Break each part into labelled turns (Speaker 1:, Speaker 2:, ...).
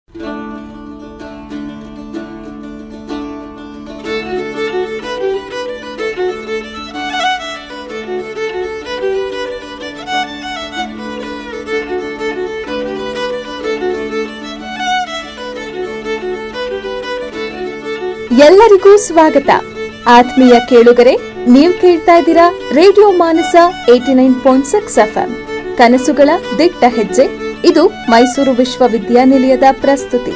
Speaker 1: ಎಲ್ಲರಿಗೂ ಸ್ವಾಗತ ಆತ್ಮೀಯ ಕೇಳುಗರೆ ನೀವು ಕೇಳ್ತಾ ಇದ್ದೀರಾ radio Manasa eighty nine point six FM ಕನಸುಗಳ ದಿಟ್ಟ ಹೆಜ್ಜೆ ಇದು ಮೈಸೂರು ವಿಶ್ವವಿದ್ಯಾನಿಲಯದ ಪ್ರಸ್ತುತಿ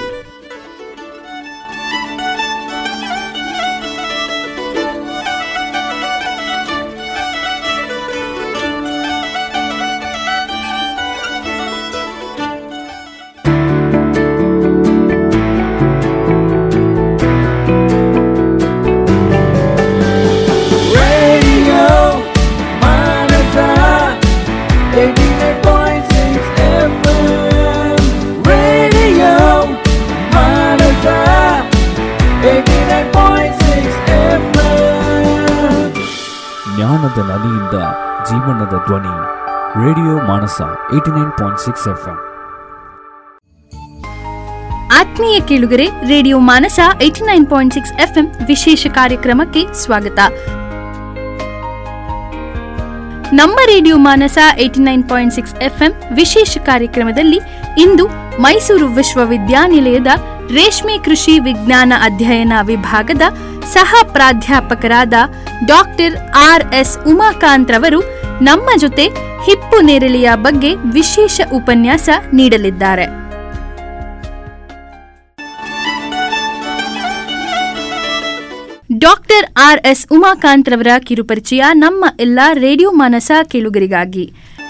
Speaker 2: Radio Manasa 89.6 FM Radio Manasa 89.6 FM
Speaker 3: ಜ್ಞಾನದ ನದಿಯಿಂದ ಜೀವನದ ಧ್ವನಿ radio Manasa eighty nine point six F M
Speaker 4: ಆತ್ಮೀಯ ಕೇಳುಗರೆ radio Manasa eighty nine point six FM ವಿಶೇಷ ಕಾರ್ಯಕ್ರಮಕ್ಕೆ ಸ್ವಾಗತ ನಮ್ಮ radio Manasa eighty nine point six FM ವಿಶೇಷ ಕಾರ್ಯಕ್ರಮದಲ್ಲಿ ಇಂದು ಮೈಸೂರು ವಿಶ್ವವಿದ್ಯಾನಿಲಯದ ರೇಷ್ಮೆ ಕೃಷಿ ವಿಜ್ಞಾನ ಅಧ್ಯಯನ ವಿಭಾಗದ ಸಹ ಪ್ರಾಧ್ಯಾಪಕರಾದ ಡಾಕ್ಟರ್ ಆರ್ ಎಸ್ ಉಮಾಕಾಂತ್ ರವರು ನಮ್ಮ ಜೊತೆ ಹಿಪ್ಪು ನೇರಳೆಯ ಬಗ್ಗೆ ವಿಶೇಷ ಉಪನ್ಯಾಸ ನೀಡಲಿದ್ದಾರೆ ಡಾಕ್ಟರ್ ಆರ್ ಎಸ್ ಉಮಾಕಾಂತ್ ರವರ ಕಿರುಪರಿಚಯ ನಮ್ಮ ಎಲ್ಲ ರೇಡಿಯೋ ಮಾನಸ ಕೇಳುಗರಿಗಾಗಿ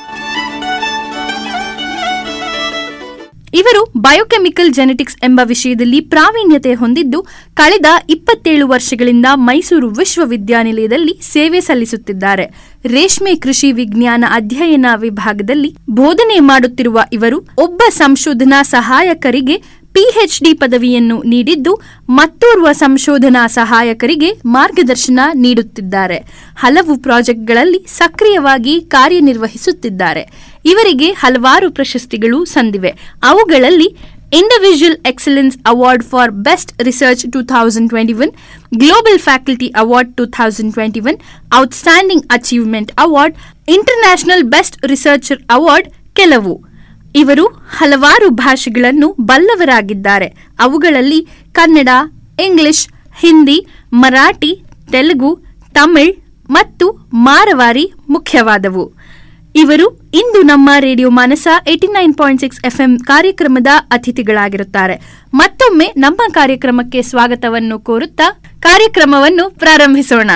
Speaker 4: ಇವರು ಬಯೋಕೆಮಿಕಲ್ ಜೆನೆಟಿಕ್ಸ್ ಎಂಬ ವಿಷಯದಲ್ಲಿ ಪ್ರಾವೀಣ್ಯತೆ ಹೊಂದಿದ್ದು ಕಳೆದ ಇಪ್ಪತ್ತೇಳು ವರ್ಷಗಳಿಂದ ಮೈಸೂರು ವಿಶ್ವವಿದ್ಯಾನಿಲಯದಲ್ಲಿ ಸೇವೆ ಸಲ್ಲಿಸುತ್ತಿದ್ದಾರೆ ರೇಷ್ಮೆ ಕೃಷಿ ವಿಜ್ಞಾನ ಅಧ್ಯಯನ ವಿಭಾಗದಲ್ಲಿ ಬೋಧನೆ ಮಾಡುತ್ತಿರುವ ಇವರು ಒಬ್ಬ ಸಂಶೋಧನಾ ಸಹಾಯಕರಿಗೆ ಪಿಎಚ್ಡಿ ಪದವಿಯನ್ನು ನೀಡಿದ್ದು ಮತ್ತೋರ್ವ ಸಂಶೋಧನಾ ಸಹಾಯಕರಿಗೆ ಮಾರ್ಗದರ್ಶನ ನೀಡುತ್ತಿದ್ದಾರೆ ಹಲವು ಪ್ರಾಜೆಕ್ಟ್ಗಳಲ್ಲಿ ಸಕ್ರಿಯವಾಗಿ ಕಾರ್ಯನಿರ್ವಹಿಸುತ್ತಿದ್ದಾರೆ ಇವರಿಗೆ ಹಲವಾರು ಪ್ರಶಸ್ತಿಗಳು ಸಂದಿವೆ ಅವುಗಳಲ್ಲಿ individual excellence award for best research two thousand twenty one global faculty award two thousand twenty one outstanding achievement award international best researcher award ಕೆಲವು ಇವರು ಹಲವಾರು ಭಾಷೆಗಳನ್ನು ಬಲ್ಲವರಾಗಿದ್ದಾರೆ ಅವುಗಳಲ್ಲಿ ಕನ್ನಡ ಇಂಗ್ಲಿಷ್ ಹಿಂದಿ ಮರಾಠಿ ತೆಲುಗು ತಮಿಳ್ ಮತ್ತು ಮಾರವಾರಿ ಮುಖ್ಯವಾದವು ಇವರು ಇಂದು ನಮ್ಮ radio Manasa eighty nine point six FM ಕಾರ್ಯಕ್ರಮದ ಅತಿಥಿಗಳಾಗಿರುತ್ತಾರೆ ಮತ್ತೊಮ್ಮೆ ನಮ್ಮ ಕಾರ್ಯಕ್ರಮಕ್ಕೆ ಸ್ವಾಗತವನ್ನು ಕೋರುತ್ತಾ ಕಾರ್ಯಕ್ರಮವನ್ನು ಪ್ರಾರಂಭಿಸೋಣ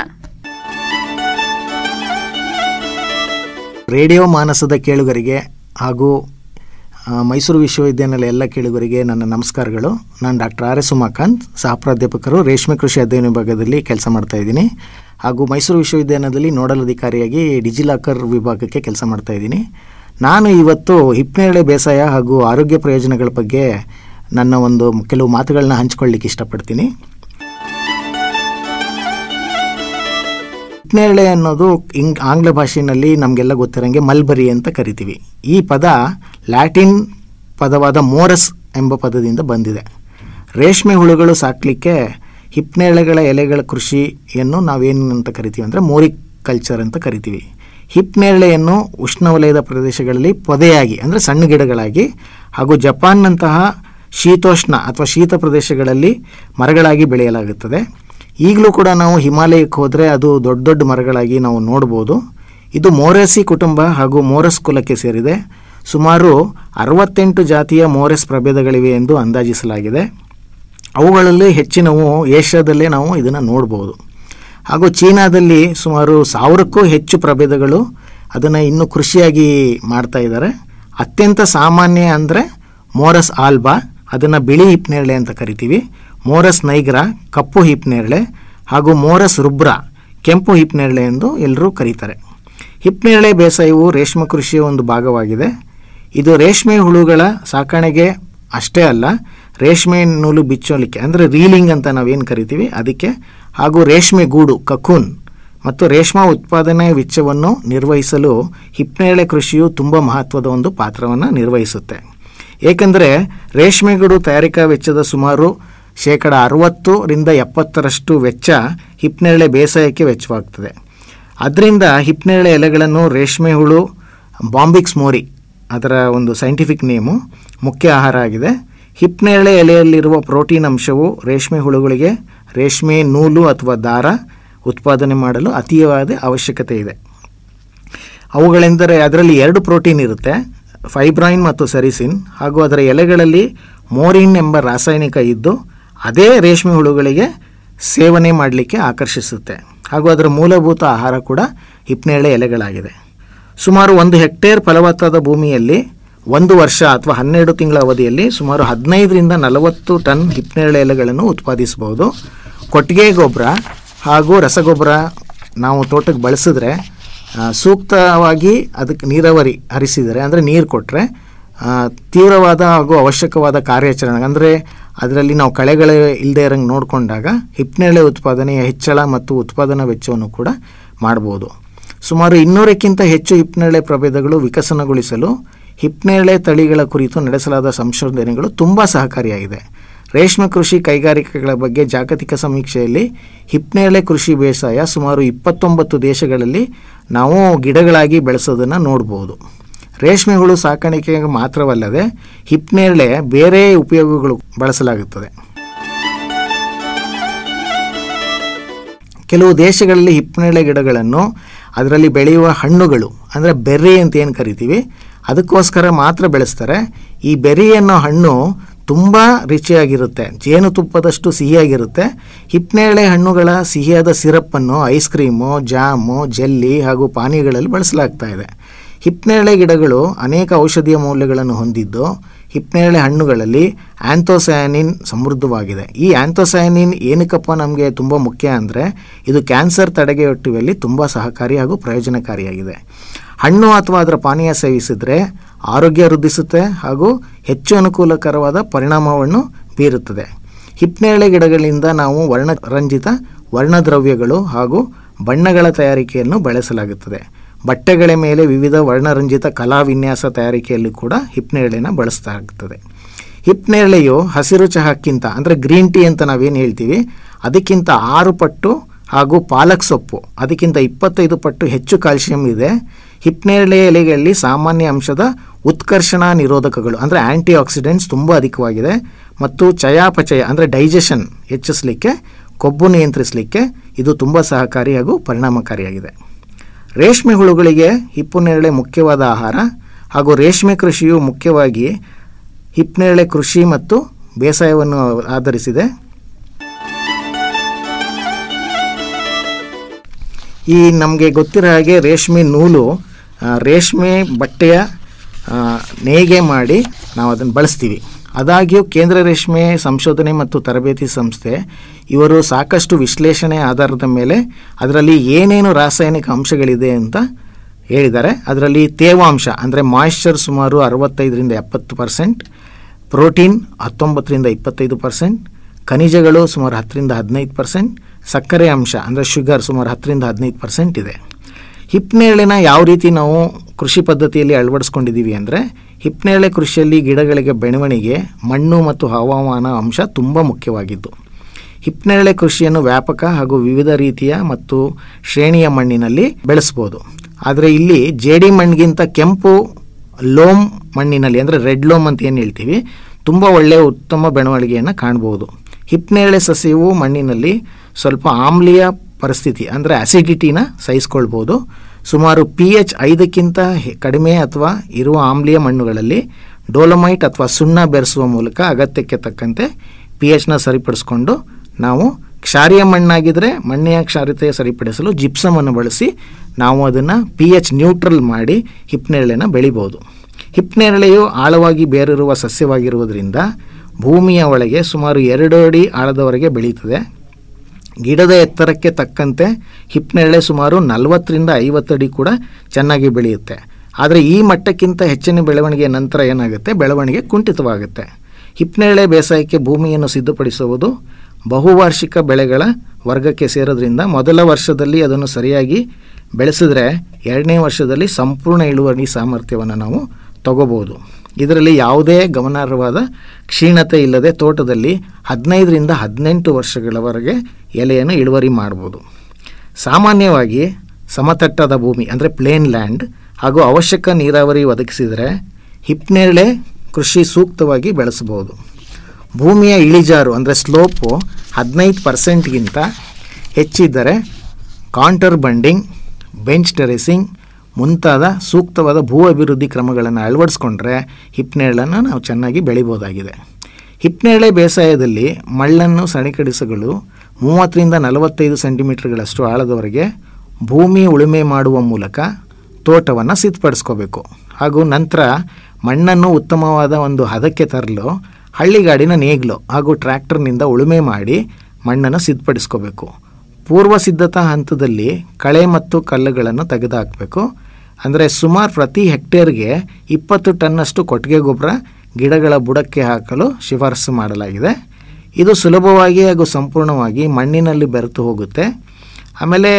Speaker 5: ರೇಡಿಯೋ ಮಾನಸದ ಕೇಳುಗರಿಗೆ ಹಾಗೂ ಆ, ಮೈಸೂರು ವಿಶ್ವವಿದ್ಯಾನಿಲಯ ಎಲ್ಲ ಕೇಳುಗರಿಗೆ ನನ್ನ ನಮಸ್ಕಾರಗಳು ನಾನು ಡಾಕ್ಟರ್ ಆರ್ ಎಸ್ ಉಮಾಕಾಂತ್ ಸಹ ಪ್ರಾಧ್ಯಾಪಕರು ರೇಷ್ಮೆ ಕೃಷಿ ಅಧ್ಯಯನ ವಿಭಾಗದಲ್ಲಿ ಕೆಲಸ ಮಾಡ್ತಾ ಇದ್ದೀನಿ ಹಾಗೂ ಮೈಸೂರು ವಿಶ್ವವಿದ್ಯಾನಿಲಯದಲ್ಲಿ ನೋಡಲ್ ಅಧಿಕಾರಿಯಾಗಿ ಡಿಜಿಲಾಕರ್ ವಿಭಾಗಕ್ಕೆ ಕೆಲಸ ಮಾಡ್ತಾ ಇದ್ದೀನಿ ನಾನು ಇವತ್ತು ಹಿಪ್ನೇರಳೆ ಬೇಸಾಯ ಹಾಗೂ ಆರೋಗ್ಯ ಪ್ರಯೋಜನಗಳ ಬಗ್ಗೆ ನನ್ನ ಒಂದು ಕೆಲವು ಮಾತುಗಳನ್ನ ಹಂಚ್ಕೊಳ್ಳಿಕ್ಕೆ ಇಷ್ಟಪಡ್ತೀನಿ ಹಿಪ್ನೇರಳೆ ಅನ್ನೋದು ಇಂಗ್ ಆಂಗ್ಲ ಭಾಷೆಯಲ್ಲಿ ನಮಗೆಲ್ಲ ಗೊತ್ತಿರೋಂಗೆ ಮಲ್ಬರಿ ಅಂತ ಕರಿತೀವಿ ಈ ಪದ ಲ್ಯಾಟಿನ್ ಪದವಾದ ಮೋರಸ್ ಎಂಬ ಪದದಿಂದ ಬಂದಿದೆ ರೇಷ್ಮೆ ಹುಳುಗಳು ಸಾಕಲಿಕ್ಕೆ ಹಿಪ್ನೇರಳೆಗಳ ಎಲೆಗಳ ಕೃಷಿಯನ್ನು ನಾವೇನು ಅಂತ ಕರಿತೀವಿ ಅಂದರೆ ಮೋರಿಕ್ ಕಲ್ಚರ್ ಅಂತ ಕರಿತೀವಿ ಹಿಪ್ನೇರಳೆಯನ್ನು ಉಷ್ಣವಲಯದ ಪ್ರದೇಶಗಳಲ್ಲಿ ಪೊದೆಯಾಗಿ ಅಂದರೆ ಸಣ್ಣ ಗಿಡಗಳಾಗಿ ಹಾಗೂ ಜಪಾನ್ನಂತಹ ಶೀತೋಷ್ಣ ಅಥವಾ ಶೀತ ಪ್ರದೇಶಗಳಲ್ಲಿ ಮರಗಳಾಗಿ ಬೆಳೆಯಲಾಗುತ್ತದೆ ಈಗಲೂ ಕೂಡ ನಾವು ಹಿಮಾಲಯಕ್ಕೆ ಹೋದರೆ ಅದು ದೊಡ್ಡ ದೊಡ್ಡ ಮರಗಳಾಗಿ ನಾವು ನೋಡ್ಬೋದು ಇದು ಮೋರೆಸಿ ಕುಟುಂಬ ಹಾಗೂ ಮೋರಸ್ ಕುಲಕ್ಕೆ ಸೇರಿದೆ ಸುಮಾರು ಅರವತ್ತೆಂಟು ಜಾತಿಯ ಮೋರೆಸ್ ಪ್ರಭೇದಗಳಿವೆ ಎಂದು ಅಂದಾಜಿಸಲಾಗಿದೆ ಅವುಗಳಲ್ಲಿ ಹೆಚ್ಚಿನವು ಏಷ್ಯಾದಲ್ಲೇ ನಾವು ಇದನ್ನು ನೋಡ್ಬೋದು ಹಾಗೂ ಚೀನಾದಲ್ಲಿ ಸುಮಾರು ಸಾವಿರಕ್ಕೂ ಹೆಚ್ಚು ಪ್ರಭೇದಗಳು ಅದನ್ನು ಇನ್ನೂ ಕೃಷಿಯಾಗಿ ಮಾಡ್ತಾ ಇದ್ದಾರೆ ಅತ್ಯಂತ ಸಾಮಾನ್ಯ ಅಂದರೆ ಮೋರಸ್ ಆಲ್ಬಾ ಅದನ್ನು ಬಿಳಿ ಹಿಪ್ನೇರಳೆ ಅಂತ ಕರಿತೀವಿ ಮೋರಸ್ ನೈಗ್ರ ಕಪ್ಪು ಹಿಪ್ನೇರಳೆ ಹಾಗೂ ಮೋರಸ್ ರುಬ್ರ ಕೆಂಪು ಹಿಪ್ನೇರಳೆ ಎಂದು ಎಲ್ಲರೂ ಕರೀತಾರೆ ಹಿಪ್ನೇರಳೆ ಬೇಸಾಯವು ರೇಷ್ಮೆ ಕೃಷಿಯ ಒಂದು ಭಾಗವಾಗಿದೆ ಇದು ರೇಷ್ಮೆ ಹುಳುಗಳ ಸಾಕಣೆಗೆ ಅಷ್ಟೇ ಅಲ್ಲ ರೇಷ್ಮೆ ನೂಲು ಬಿಚ್ಚೋಲಿಕ್ಕೆ ಅಂದರೆ ರೀಲಿಂಗ್ ಅಂತ ನಾವೇನು ಕರಿತೀವಿ ಅದಕ್ಕೆ ಹಾಗೂ ರೇಷ್ಮೆ ಗೂಡು ಕಕೂನ್ ಮತ್ತು ರೇಷ್ಮಾ ಉತ್ಪಾದನೆ ವೆಚ್ಚವನ್ನು ನಿರ್ವಹಿಸಲು ಹಿಪ್ನೇರಳೆ ಕೃಷಿಯು ತುಂಬ ಮಹತ್ವದ ಒಂದು ಪಾತ್ರವನ್ನು ನಿರ್ವಹಿಸುತ್ತೆ ಏಕೆಂದರೆ ರೇಷ್ಮೆಗೂಡು ತಯಾರಿಕಾ ವೆಚ್ಚದ ಸುಮಾರು ಶೇಕಡ ಅರವತ್ತರಿಂದ ಎಪ್ಪತ್ತರಷ್ಟು ವೆಚ್ಚ ಹಿಪ್ನೇರಳೆ ಬೇಸಾಯಕ್ಕೆ ವೆಚ್ಚವಾಗ್ತದೆ ಅದರಿಂದ ಹಿಪ್ನೇರಳೆ ಎಲೆಗಳನ್ನು ರೇಷ್ಮೆ ಹುಳು ಬಾಂಬಿಕ್ಸ್ ಮೋರಿ ಅದರ ಒಂದು ಸೈಂಟಿಫಿಕ್ ನೇಮು ಮುಖ್ಯ ಆಹಾರ ಆಗಿದೆ ಹಿಪ್ನೇರಳೆ ಎಲೆಯಲ್ಲಿರುವ ಪ್ರೋಟೀನ್ ಅಂಶವು ರೇಷ್ಮೆ ಹುಳುಗಳಿಗೆ ರೇಷ್ಮೆ ನೂಲು ಅಥವಾ ದಾರ ಉತ್ಪಾದನೆ ಮಾಡಲು ಅತಿಯಾದ ಅವಶ್ಯಕತೆ ಇದೆ ಅವುಗಳೆಂದರೆ ಅದರಲ್ಲಿ ಎರಡು ಪ್ರೋಟೀನ್ ಇರುತ್ತೆ ಫೈಬ್ರಾಯಿನ್ ಮತ್ತು ಸೆರಿಸಿನ್ ಹಾಗೂ ಅದರ ಎಲೆಗಳಲ್ಲಿ ಮೋರಿನ್ ಎಂಬ ರಾಸಾಯನಿಕ ಇದ್ದು ಅದೇ ರೇಷ್ಮೆ ಹುಳುಗಳಿಗೆ ಸೇವನೆ ಮಾಡಲಿಕ್ಕೆ ಆಕರ್ಷಿಸುತ್ತೆ ಹಾಗೂ ಅದರ ಮೂಲಭೂತ ಆಹಾರ ಕೂಡ ಹಿಪ್ನೇಳೆ ಎಲೆಗಳಾಗಿದೆ ಸುಮಾರು ಒಂದು ಹೆಕ್ಟೇರ್ ಫಲವತ್ತಾದ ಭೂಮಿಯಲ್ಲಿ ಒಂದು ವರ್ಷ ಅಥವಾ ಹನ್ನೆರಡು ತಿಂಗಳ ಅವಧಿಯಲ್ಲಿ ಸುಮಾರು ಹದಿನೈದರಿಂದ ನಲವತ್ತು ಟನ್ ಹಿಪ್ನೇರಳೆ ಎಲೆಗಳನ್ನು ಉತ್ಪಾದಿಸಬಹುದು ಕೊಟ್ಟಿಗೆ ಗೊಬ್ಬರ ಹಾಗೂ ರಸಗೊಬ್ಬರ ನಾವು ತೋಟಕ್ಕೆ ಬಳಸಿದ್ರೆ ಆ, ಸೂಕ್ತವಾಗಿ ಅದಕ್ಕೆ ನೀರಾವರಿ ಹರಿಸಿದರೆ ಅಂದರೆ ನೀರು ಕೊಟ್ಟರೆ ತೀವ್ರವಾದ ಹಾಗೂ ಅವಶ್ಯಕವಾದ ಕಾರ್ಯಾಚರಣೆ ಅಂದರೆ ಅದರಲ್ಲಿ ನಾವು ಕಳೆಗಳು ಇಲ್ಲದೆ ಇರೋಂಗೆ ನೋಡಿಕೊಂಡಾಗ ಹಿಪ್ನೇರಳೆ ಉತ್ಪಾದನೆಯ ಹೆಚ್ಚಳ ಮತ್ತು ಉತ್ಪಾದನಾ ವೆಚ್ಚವನ್ನು ಕೂಡ ಮಾಡ್ಬೋದು ಸುಮಾರು ಇನ್ನೂರಕ್ಕಿಂತ ಹೆಚ್ಚು ಹಿಪ್ನೇರಳೆ ಪ್ರಭೇದಗಳು ವಿಕಸನಗೊಳಿಸಲು ಹಿಪ್ನೇರಳೆ ತಳಿಗಳ ಕುರಿತು ನಡೆಸಲಾದ ಸಂಶೋಧನೆಗಳು ತುಂಬ ಸಹಕಾರಿಯಾಗಿದೆ ರೇಷ್ಮೆ ಕೃಷಿ ಕೈಗಾರಿಕೆಗಳ ಬಗ್ಗೆ ಜಾಗತಿಕ ಸಮೀಕ್ಷೆಯಲ್ಲಿ ಹಿಪ್ನೇರಳೆ ಕೃಷಿ ಬೇಸಾಯ ಸುಮಾರು ಇಪ್ಪತ್ತೊಂಬತ್ತು ದೇಶಗಳಲ್ಲಿ ನಾವು ಗಿಡಗಳಾಗಿ ಬೆಳೆಸೋದನ್ನು ನೋಡ್ಬೋದು ರೇಷ್ಮೆ ಹುಳು ಸಾಕಾಣಿಕೆಗೆ ಮಾತ್ರವಲ್ಲದೆ ಹಿಪ್ನೇರಳೆ ಬೇರೆ ಉಪಯೋಗಗಳು ಬಳಸಲಾಗುತ್ತದೆ ಕೆಲವು ದೇಶಗಳಲ್ಲಿ ಹಿಪ್ಪನೇಳೆ ಗಿಡಗಳನ್ನು ಅದರಲ್ಲಿ ಬೆಳೆಯುವ ಹಣ್ಣುಗಳು ಅಂದರೆ ಬೆರ್ರಿ ಅಂತ ಏನು ಕರಿತೀವಿ ಅದಕ್ಕೋಸ್ಕರ ಮಾತ್ರ ಬೆಳೆಸ್ತಾರೆ ಈ ಬೆರ್ರಿ ಅನ್ನೋ ಹಣ್ಣು ತುಂಬ ರುಚಿಯಾಗಿರುತ್ತೆ ಜೇನುತುಪ್ಪದಷ್ಟು ಸಿಹಿಯಾಗಿರುತ್ತೆ ಹಿಪ್ಪನೇಳೆ ಹಣ್ಣುಗಳ ಸಿಹಿಯಾದ ಸಿರಪ್ಪನ್ನು ಐಸ್ ಕ್ರೀಮು ಜಾಮು ಜೆಲ್ಲಿ ಹಾಗೂ ಪಾನೀಯಗಳಲ್ಲಿ ಬಳಸಲಾಗ್ತಾ ಇದೆ ಹಿಪ್ನೇರಳೆ ಗಿಡಗಳು ಅನೇಕ ಔಷಧೀಯ ಮೌಲ್ಯಗಳನ್ನು ಹೊಂದಿದ್ದು ಹಿಪ್ನೇರಳೆ ಹಣ್ಣುಗಳಲ್ಲಿ ಆ್ಯಂಥೋಸಯಾನಿನ್ ಸಮೃದ್ಧವಾಗಿದೆ ಈ ಆ್ಯಂಥೋಸಯಾನಿನ್ ಏನಕ್ಕಪ್ಪ ನಮಗೆ ತುಂಬ ಮುಖ್ಯ ಅಂದರೆ ಇದು ಕ್ಯಾನ್ಸರ್ ತಡೆಗಟ್ಟುವಲ್ಲಿ ತುಂಬ ಸಹಕಾರಿ ಹಾಗೂ ಪ್ರಯೋಜನಕಾರಿಯಾಗಿದೆ ಹಣ್ಣು ಅಥವಾ ಅದರ ಪಾನೀಯ ಸೇವಿಸಿದರೆ ಆರೋಗ್ಯ ವೃದ್ಧಿಸುತ್ತೆ ಹಾಗೂ ಹೆಚ್ಚು ಅನುಕೂಲಕರವಾದ ಪರಿಣಾಮವನ್ನು ಬೀರುತ್ತದೆ ಹಿಪ್ನೇರಳೆ ಗಿಡಗಳಿಂದ ನಾವು ವರ್ಣರಂಜಿತ ವರ್ಣದ್ರವ್ಯಗಳು ಹಾಗೂ ಬಣ್ಣಗಳ ತಯಾರಿಕೆಯನ್ನು ಬಳಸಲಾಗುತ್ತದೆ ಬಟ್ಟೆಗಳ ಮೇಲೆ ವಿವಿಧ ವರ್ಣರಂಜಿತ ಕಲಾ ವಿನ್ಯಾಸ ತಯಾರಿಕೆಯಲ್ಲಿ ಕೂಡ ಹಿಪ್ನೇರಳೆನ ಬಳಸಲಾಗುತ್ತದೆ ಹಿಪ್ನೇರಳೆಯು ಹಸಿರು ಚಹಾಕ್ಕಿಂತ ಅಂದರೆ ಗ್ರೀನ್ ಟೀ ಅಂತ ನಾವೇನು ಹೇಳ್ತೀವಿ ಅದಕ್ಕಿಂತ ಆರು ಪಟ್ಟು ಹಾಗೂ ಪಾಲಕ್ ಸೊಪ್ಪು ಅದಕ್ಕಿಂತ ಇಪ್ಪತ್ತೈದು ಪಟ್ಟು ಹೆಚ್ಚು ಕ್ಯಾಲ್ಸಿಯಂ ಇದೆ ಹಿಪ್ನೇರಳೆ ಎಲೆಗಳಲ್ಲಿ ಸಾಮಾನ್ಯ ಅಂಶದ ಉತ್ಕರ್ಷಣಾ ನಿರೋಧಕಗಳು ಅಂದರೆ ಆ್ಯಂಟಿ ಆಕ್ಸಿಡೆಂಟ್ಸ್ ತುಂಬ ಅಧಿಕವಾಗಿದೆ ಮತ್ತು ಚಯಾಪಚಯ ಅಂದರೆ ಡೈಜೆಷನ್ ಹೆಚ್ಚಿಸಲಿಕ್ಕೆ ಕೊಬ್ಬು ನಿಯಂತ್ರಿಸಲಿಕ್ಕೆ ಇದು ತುಂಬ ಸಹಕಾರಿ ಹಾಗೂ ಪರಿಣಾಮಕಾರಿಯಾಗಿದೆ ರೇಷ್ಮೆ ಹುಳುಗಳಿಗೆ ಹಿಪ್ಪುನೇರಳೆ ಮುಖ್ಯವಾದ ಆಹಾರ ಹಾಗೂ ರೇಷ್ಮೆ ಕೃಷಿಯು ಮುಖ್ಯವಾಗಿ ಹಿಪ್ನೇರಳೆ ಕೃಷಿ ಮತ್ತು ಬೇಸಾಯವನ್ನು ಆಧರಿಸಿದೆ ಈ ನಮಗೆ ಗೊತ್ತಿರೋ ಹಾಗೆ ರೇಷ್ಮೆ ನೂಲು ಆ, ರೇಷ್ಮೆ ಬಟ್ಟೆಯ ಆ, ನೇಯ್ಗೆ ಮಾಡಿ ನಾವು ಅದನ್ನು ಬಳಸ್ತೀವಿ ಆದಾಗ್ಯೂ ಕೇಂದ್ರ ರೇಷ್ಮೆ ಸಂಶೋಧನೆ ಮತ್ತು ತರಬೇತಿ ಸಂಸ್ಥೆ ಇವರು ಸಾಕಷ್ಟು ವಿಶ್ಲೇಷಣೆ ಆಧಾರದ ಮೇಲೆ ಅದರಲ್ಲಿ ಏನೇನು ರಾಸಾಯನಿಕ ಅಂಶಗಳಿದೆ ಅಂತ ಹೇಳಿದ್ದಾರೆ ಅದರಲ್ಲಿ ತೇವಾಂಶ ಅಂದರೆ ಮಾಯಿಶ್ಚರ್ ಸುಮಾರು ಅರವತ್ತೈದರಿಂದ ಎಪ್ಪತ್ತು ಪರ್ಸೆಂಟ್ ಪ್ರೋಟೀನ್ ಹತ್ತೊಂಬತ್ತರಿಂದ ಇಪ್ಪತ್ತೈದು ಪರ್ಸೆಂಟ್ ಖನಿಜಗಳು ಸುಮಾರು ಹತ್ತರಿಂದ ಹದಿನೈದು ಪರ್ಸೆಂಟ್ ಸಕ್ಕರೆ ಅಂಶ ಅಂದರೆ ಶುಗರ್ ಸುಮಾರು ಹತ್ತರಿಂದ ಹದಿನೈದು ಪರ್ಸೆಂಟ್ ಇದೆ ಹಿಪ್ನೇರಳೆನ ಯಾವ ರೀತಿ ನಾವು ಕೃಷಿ ಪದ್ಧತಿಯಲ್ಲಿ ಅಳವಡಿಸ್ಕೊಂಡಿದ್ದೀವಿ ಅಂದರೆ ಹಿಪ್ನೇರಳೆ ಕೃಷಿಯಲ್ಲಿ ಗಿಡಗಳಿಗೆ ಬೆಳವಣಿಗೆ ಮಣ್ಣು ಮತ್ತು ಹವಾಮಾನ ಅಂಶ ತುಂಬ ಮುಖ್ಯವಾಗಿದ್ದು ಹಿಪ್ನೇರಳೆ ಕೃಷಿಯನ್ನು ವ್ಯಾಪಕ ಹಾಗೂ ವಿವಿಧ ರೀತಿಯ ಮತ್ತು ಶ್ರೇಣಿಯ ಮಣ್ಣಿನಲ್ಲಿ ಬೆಳೆಸ್ಬೋದು ಆದರೆ ಇಲ್ಲಿ ಜೇಡಿ ಮಣ್ಣಿಗಿಂತ ಕೆಂಪು ಲೋಮ್ ಮಣ್ಣಿನಲ್ಲಿ ಅಂದರೆ ರೆಡ್ ಲೋಮ್ ಅಂತ ಏನು ಹೇಳ್ತೀವಿ ತುಂಬ ಒಳ್ಳೆಯ ಉತ್ತಮ ಬೆಳವಣಿಗೆಯನ್ನು ಕಾಣ್ಬೋದು ಹಿಪ್ನೇರಳೆ ಸಸ್ಯವು ಮಣ್ಣಿನಲ್ಲಿ ಸ್ವಲ್ಪ ಆಮ್ಲೀಯ ಪರಿಸ್ಥಿತಿ ಅಂದರೆ ಅಸಿಡಿಟಿನ ಸಹಿಸ್ಕೊಳ್ಬೋದು ಸುಮಾರು ಪಿ ಎಚ್ ಐದಕ್ಕಿಂತ ಹೆ- ಕಡಿಮೆ ಅಥವಾ ಇರುವ ಆಮ್ಲೀಯ ಮಣ್ಣುಗಳಲ್ಲಿ ಡೋಲಮೈಟ್ ಅಥವಾ ಸುಣ್ಣ ಬೆರೆಸುವ ಮೂಲಕ ಅಗತ್ಯಕ್ಕೆ ತಕ್ಕಂತೆ ಪಿ ಎಚ್ನ ಸರಿಪಡಿಸ್ಕೊಂಡು ನಾವು ಕ್ಷಾರೀಯ ಮಣ್ಣಾಗಿದ್ದರೆ ಮಣ್ಣಿನ ಕ್ಷಾರತೆ ಸರಿಪಡಿಸಲು ಜಿಪ್ಸಮನ್ನು ಬಳಸಿ ನಾವು ಅದನ್ನು ಪಿ ಎಚ್ ನ್ಯೂಟ್ರಲ್ ಮಾಡಿ ಹಿಪ್ನೇರಳೆನ ಬೆಳಿಬೋದು ಹಿಪ್ನೇರಳೆಯು ಆಳವಾಗಿ ಬೇರಿರುವ ಸಸ್ಯವಾಗಿರುವುದರಿಂದ ಭೂಮಿಯ ಒಳಗೆ ಸುಮಾರು ಎರಡು ಅಡಿ ಆಳದವರೆಗೆ ಬೆಳೀತದೆ ಗಿಡದ ಎತ್ತರಕ್ಕೆ ತಕ್ಕಂತೆ ಹಿಪ್ನೇರಳೆ ಸುಮಾರು ನಲವತ್ತರಿಂದ ಐವತ್ತು ಅಡಿ ಕೂಡ ಚೆನ್ನಾಗಿ ಬೆಳೆಯುತ್ತೆ ಆದರೆ ಈ ಮಟ್ಟಕ್ಕಿಂತ ಹೆಚ್ಚಿನ ಬೆಳವಣಿಗೆಯ ನಂತರ ಏನಾಗುತ್ತೆ ಬೆಳವಣಿಗೆ ಕುಂಠಿತವಾಗುತ್ತೆ ಹಿಪ್ನೇರಳೆ ಬೇಸಾಯಕ್ಕೆ ಭೂಮಿಯನ್ನು ಸಿದ್ಧಪಡಿಸುವುದು ಬಹುವಾರ್ಷಿಕ ಬೆಳೆಗಳ ವರ್ಗಕ್ಕೆ ಸೇರೋದ್ರಿಂದ ಮೊದಲ ವರ್ಷದಲ್ಲಿ ಅದನ್ನು ಸರಿಯಾಗಿ ಬೆಳೆಸಿದ್ರೆ ಎರಡನೇ ವರ್ಷದಲ್ಲಿ ಸಂಪೂರ್ಣ ಇಳುವರಿ ಸಾಮರ್ಥ್ಯವನ್ನು ನಾವು ತಗೋಬೋದು ಇದರಲ್ಲಿ ಯಾವುದೇ ಗಮನಾರ್ಹವಾದ ಕ್ಷೀಣತೆ ಇಲ್ಲದೆ ತೋಟದಲ್ಲಿ ಹದಿನೈದರಿಂದ ಹದಿನೆಂಟು ವರ್ಷಗಳವರೆಗೆ ಎಲೆಯನ್ನು ಇಳುವರಿ ಮಾಡ್ಬೋದು ಸಾಮಾನ್ಯವಾಗಿ ಸಮತಟ್ಟಾದ ಭೂಮಿ ಅಂದರೆ ಪ್ಲೇನ್ ಲ್ಯಾಂಡ್ ಹಾಗೂ ಅವಶ್ಯಕ ನೀರಾವರಿ ಒದಗಿಸಿದರೆ ಹಿಪ್ನೇರಳೆ ಕೃಷಿ ಸೂಕ್ತವಾಗಿ ಬೆಳೆಸಬಹುದು ಭೂಮಿಯ ಇಳಿಜಾರು ಅಂದರೆ ಸ್ಲೋಪು ಹದಿನೈದು ಪರ್ಸೆಂಟ್ಗಿಂತ ಹೆಚ್ಚಿದ್ದರೆ ಕಾಂಟರ್ ಬಂಡಿಂಗ್ ಬೆಂಚ್ ಟೆರೆಸಿಂಗ್ ಮುಂತಾದ ಸೂಕ್ತವಾದ ಭೂ ಅಭಿವೃದ್ಧಿ ಕ್ರಮಗಳನ್ನು ಅಳವಡಿಸ್ಕೊಂಡ್ರೆ ಹಿಪ್ನೇರಳನ್ನು ನಾವು ಚೆನ್ನಾಗಿ ಬೆಳಿಬೋದಾಗಿದೆ ಹಿಪ್ನೇರಳೆ ಬೇಸಾಯದಲ್ಲಿ ಮಣ್ಣನ್ನು ಸಣಿಕಡಿಸಗಳು ಮೂವತ್ತರಿಂದ ನಲವತ್ತೈದು ಸೆಂಟಿಮೀಟರ್ಗಳಷ್ಟು ಆಳದವರೆಗೆ ಭೂಮಿ ಉಳುಮೆ ಮಾಡುವ ಮೂಲಕ ತೋಟವನ್ನು ಸಿದ್ಧಪಡಿಸ್ಕೋಬೇಕು ಹಾಗೂ ನಂತರ ಮಣ್ಣನ್ನು ಉತ್ತಮವಾದ ಒಂದು ಹದಕ್ಕೆ ತರಲು ಹಳ್ಳಿಗಾಡಿನ ನೇಗ್ಲು ಹಾಗೂ ಟ್ರ್ಯಾಕ್ಟರ್ನಿಂದ ಉಳುಮೆ ಮಾಡಿ ಮಣ್ಣನ್ನು ಸಿದ್ಧಪಡಿಸ್ಕೋಬೇಕು ಪೂರ್ವ ಸಿದ್ಧತಾ ಹಂತದಲ್ಲಿ ಕಳೆ ಮತ್ತು ಕಲ್ಲುಗಳನ್ನು ತೆಗೆದುಹಾಕಬೇಕು ಅಂದರೆ ಸುಮಾರು ಪ್ರತಿ ಹೆಕ್ಟೇರ್ಗೆ ಇಪ್ಪತ್ತು ಟನ್ನಷ್ಟು ಕೊಟ್ಟಿಗೆ ಗೊಬ್ಬರ ಗಿಡಗಳ ಬುಡಕ್ಕೆ ಹಾಕಲು ಶಿಫಾರಸು ಮಾಡಲಾಗಿದೆ ಇದು ಸುಲಭವಾಗಿ ಹಾಗೂ ಸಂಪೂರ್ಣವಾಗಿ ಮಣ್ಣಿನಲ್ಲಿ ಬೆರೆತು ಹೋಗುತ್ತೆ ಆಮೇಲೆ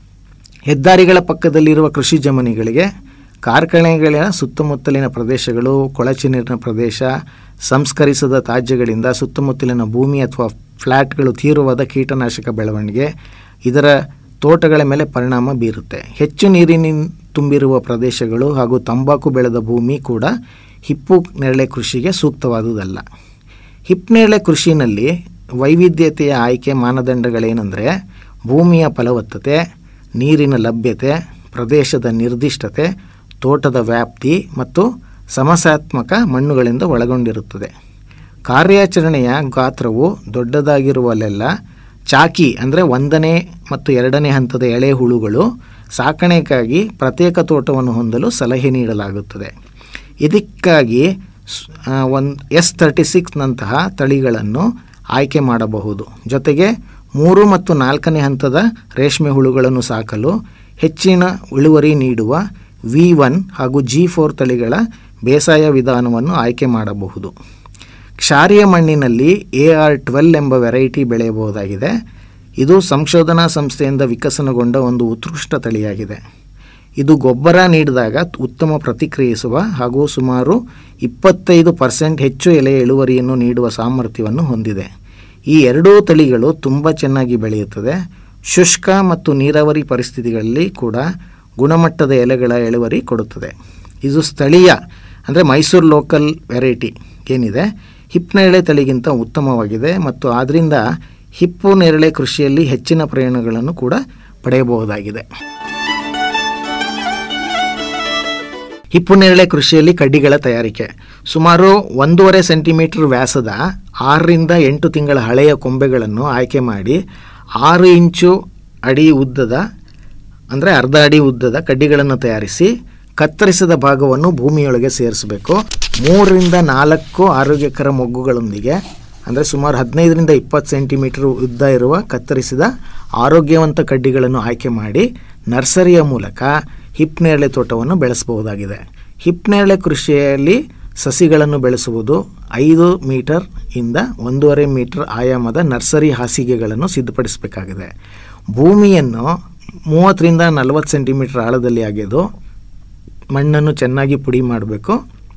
Speaker 5: ಹೆದ್ದಾರಿಗಳ ಪಕ್ಕದಲ್ಲಿರುವ ಕೃಷಿ ಜಮೀನುಗಳಿಗೆ ಕಾರ್ಖಾನೆಗಳ ಸುತ್ತಮುತ್ತಲಿನ ಪ್ರದೇಶಗಳು ಕೊಳಚೆ ನೀರಿನ ಪ್ರದೇಶ ಸಂಸ್ಕರಿಸದ ತ್ಯಾಜ್ಯಗಳಿಂದ ಸುತ್ತಮುತ್ತಲಿನ ಭೂಮಿ ಅಥವಾ ಫ್ಲ್ಯಾಟ್ಗಳು ತೀವ್ರವಾದ ಕೀಟನಾಶಕ ಬೆಳವಣಿಗೆ ಇದರ ತೋಟಗಳ ಮೇಲೆ ಪರಿಣಾಮ ಬೀರುತ್ತೆ ಹೆಚ್ಚು ನೀರಿನ ತುಂಬಿರುವ ಪ್ರದೇಶಗಳು ಹಾಗೂ ತಂಬಾಕು ಬೆಳೆದ ಭೂಮಿ ಕೂಡ ಹಿಪ್ಪು ನೇರಳೆ ಕೃಷಿಗೆ ಸೂಕ್ತವಾದುದಲ್ಲ ಹಿಪ್ನೇರಳೆ ಕೃಷಿನಲ್ಲಿ ವೈವಿಧ್ಯತೆಯ ಆಯ್ಕೆ ಮಾನದಂಡಗಳೇನೆಂದರೆ ಭೂಮಿಯ ಫಲವತ್ತತೆ ನೀರಿನ ಲಭ್ಯತೆ ಪ್ರದೇಶದ ನಿರ್ದಿಷ್ಟತೆ ತೋಟದ ವ್ಯಾಪ್ತಿ ಮತ್ತು ಸಮಸ್ಯಾತ್ಮಕ ಮಣ್ಣುಗಳಿಂದ ಒಳಗೊಂಡಿರುತ್ತದೆ ಕಾರ್ಯಾಚರಣೆಯ ಗಾತ್ರವು ದೊಡ್ಡದಾಗಿರುವಲ್ಲೆಲ್ಲ ಚಾಕಿ ಅಂದರೆ ಒಂದನೇ ಮತ್ತು ಎರಡನೇ ಹಂತದ ಎಳೆ ಹುಳುಗಳು ಸಾಕಣೆಗಾಗಿ ಪ್ರತ್ಯೇಕ ತೋಟವನ್ನು ಹೊಂದಲು ಸಲಹೆ ನೀಡಲಾಗುತ್ತದೆ ಇದಕ್ಕಾಗಿ ಒಂದು ಎಸ್ ತರ್ಟಿ ಸಿಕ್ಸ್ನಂತಹ ತಳಿಗಳನ್ನು ಆಯ್ಕೆ ಮಾಡಬಹುದು ಜೊತೆಗೆ ಮೂರು ಮತ್ತು ನಾಲ್ಕನೇ ಹಂತದ ರೇಷ್ಮೆ ಹುಳುಗಳನ್ನು ಸಾಕಲು ಹೆಚ್ಚಿನ ಇಳುವರಿ ನೀಡುವ ವಿ ಒನ್ ಹಾಗೂ ಜಿ ಫೋರ್ ತಳಿಗಳ ಬೇಸಾಯ ವಿಧಾನವನ್ನು ಆಯ್ಕೆ ಮಾಡಬಹುದು ಕ್ಷಾರಿಯ ಮಣ್ಣಿನಲ್ಲಿ ಎ ಆರ್ ಟ್ವೆಲ್ ಎಂಬ ವೆರೈಟಿ ಬೆಳೆಯಬಹುದಾಗಿದೆ ಇದು ಸಂಶೋಧನಾ ಸಂಸ್ಥೆಯಿಂದ ವಿಕಸನಗೊಂಡ ಒಂದು ಉತ್ಕೃಷ್ಟ ತಳಿಯಾಗಿದೆ ಇದು ಗೊಬ್ಬರ ನೀಡಿದಾಗ ಉತ್ತಮ ಪ್ರತಿಕ್ರಿಯಿಸುವ ಹಾಗೂ ಸುಮಾರು ಇಪ್ಪತ್ತೈದು ಪರ್ಸೆಂಟ್ ಹೆಚ್ಚು ಎಲೆಯ ಇಳುವರಿಯನ್ನು ನೀಡುವ ಸಾಮರ್ಥ್ಯವನ್ನು ಹೊಂದಿದೆ ಈ ಎರಡೂ ತಳಿಗಳು ತುಂಬ ಚೆನ್ನಾಗಿ ಬೆಳೆಯುತ್ತದೆ ಶುಷ್ಕ ಮತ್ತು ನೀರಾವರಿ ಪರಿಸ್ಥಿತಿಗಳಲ್ಲಿ ಕೂಡ ಗುಣಮಟ್ಟದ ಎಲೆಗಳ ಇಳುವರಿ ಕೊಡುತ್ತದೆ ಇದು ಸ್ಥಳೀಯ ಅಂದರೆ ಮೈಸೂರು ಲೋಕಲ್ ವೆರೈಟಿ ಏನಿದೆ ಹಿಪ್ನೇರಳೆ ತಳಿಗಿಂತ ಉತ್ತಮವಾಗಿದೆ ಮತ್ತು ಆದ್ದರಿಂದ ಹಿಪ್ಪು ನೇರಳೆ ಕೃಷಿಯಲ್ಲಿ ಹೆಚ್ಚಿನ ಪ್ರಯೋಜನಗಳನ್ನು ಕೂಡ ಪಡೆಯಬಹುದಾಗಿದೆ ಹಿಪ್ಪು ನೇರಳೆ ಕೃಷಿಯಲ್ಲಿ ಕಡ್ಡಿಗಳ ತಯಾರಿಕೆ ಸುಮಾರು ಒಂದೂವರೆ ಸೆಂಟಿಮೀಟರ್ ವ್ಯಾಸದ ಆರರಿಂದ ಎಂಟು ತಿಂಗಳ ಹಳೆಯ ಕೊಂಬೆಗಳನ್ನು ಆಯ್ಕೆ ಮಾಡಿ ಆರು ಇಂಚು ಅಡಿ ಉದ್ದದ ಅಂದರೆ ಅರ್ಧ ಅಡಿ ಉದ್ದದ ಕಡ್ಡಿಗಳನ್ನು ತಯಾರಿಸಿ ಕತ್ತರಿಸಿದ ಭಾಗವನ್ನು ಭೂಮಿಯೊಳಗೆ ಸೇರಿಸಬೇಕು ಮೂರರಿಂದ ನಾಲ್ಕು ಆರೋಗ್ಯಕರ ಮೊಗ್ಗುಗಳೊಂದಿಗೆ ಅಂದರೆ ಸುಮಾರು ಹದಿನೈದರಿಂದ ಇಪ್ಪತ್ತು ಸೆಂಟಿಮೀಟರ್ ಉದ್ದ ಇರುವ ಕತ್ತರಿಸಿದ ಆರೋಗ್ಯವಂತ ಕಡ್ಡಿಗಳನ್ನು ಆಯ್ಕೆ ಮಾಡಿ ನರ್ಸರಿಯ ಮೂಲಕ ಹಿಪ್ನೇರಳೆ ತೋಟವನ್ನು ಬೆಳೆಸಬಹುದಾಗಿದೆ ಹಿಪ್ನೇರಳೆ ಕೃಷಿಯಲ್ಲಿ ಸಸಿಗಳನ್ನು ಬೆಳೆಸುವುದು ಐದು ಮೀಟರ್ ಇಂದ ಒಂದೂವರೆ ಮೀಟರ್ ಆಯಾಮದ ನರ್ಸರಿ ಹಾಸಿಗೆಗಳನ್ನು ಸಿದ್ಧಪಡಿಸಬೇಕಾಗಿದೆ ಭೂಮಿಯನ್ನು ಮೂವತ್ತರಿಂದ ನಲವತ್ತು ಸೆಂಟಿಮೀಟರ್ ಆಳದಲ್ಲಿ ಅಗೆದು ಮಣ್ಣನ್ನು ಚೆನ್ನಾಗಿ ಪುಡಿ ಮಾಡಬೇಕು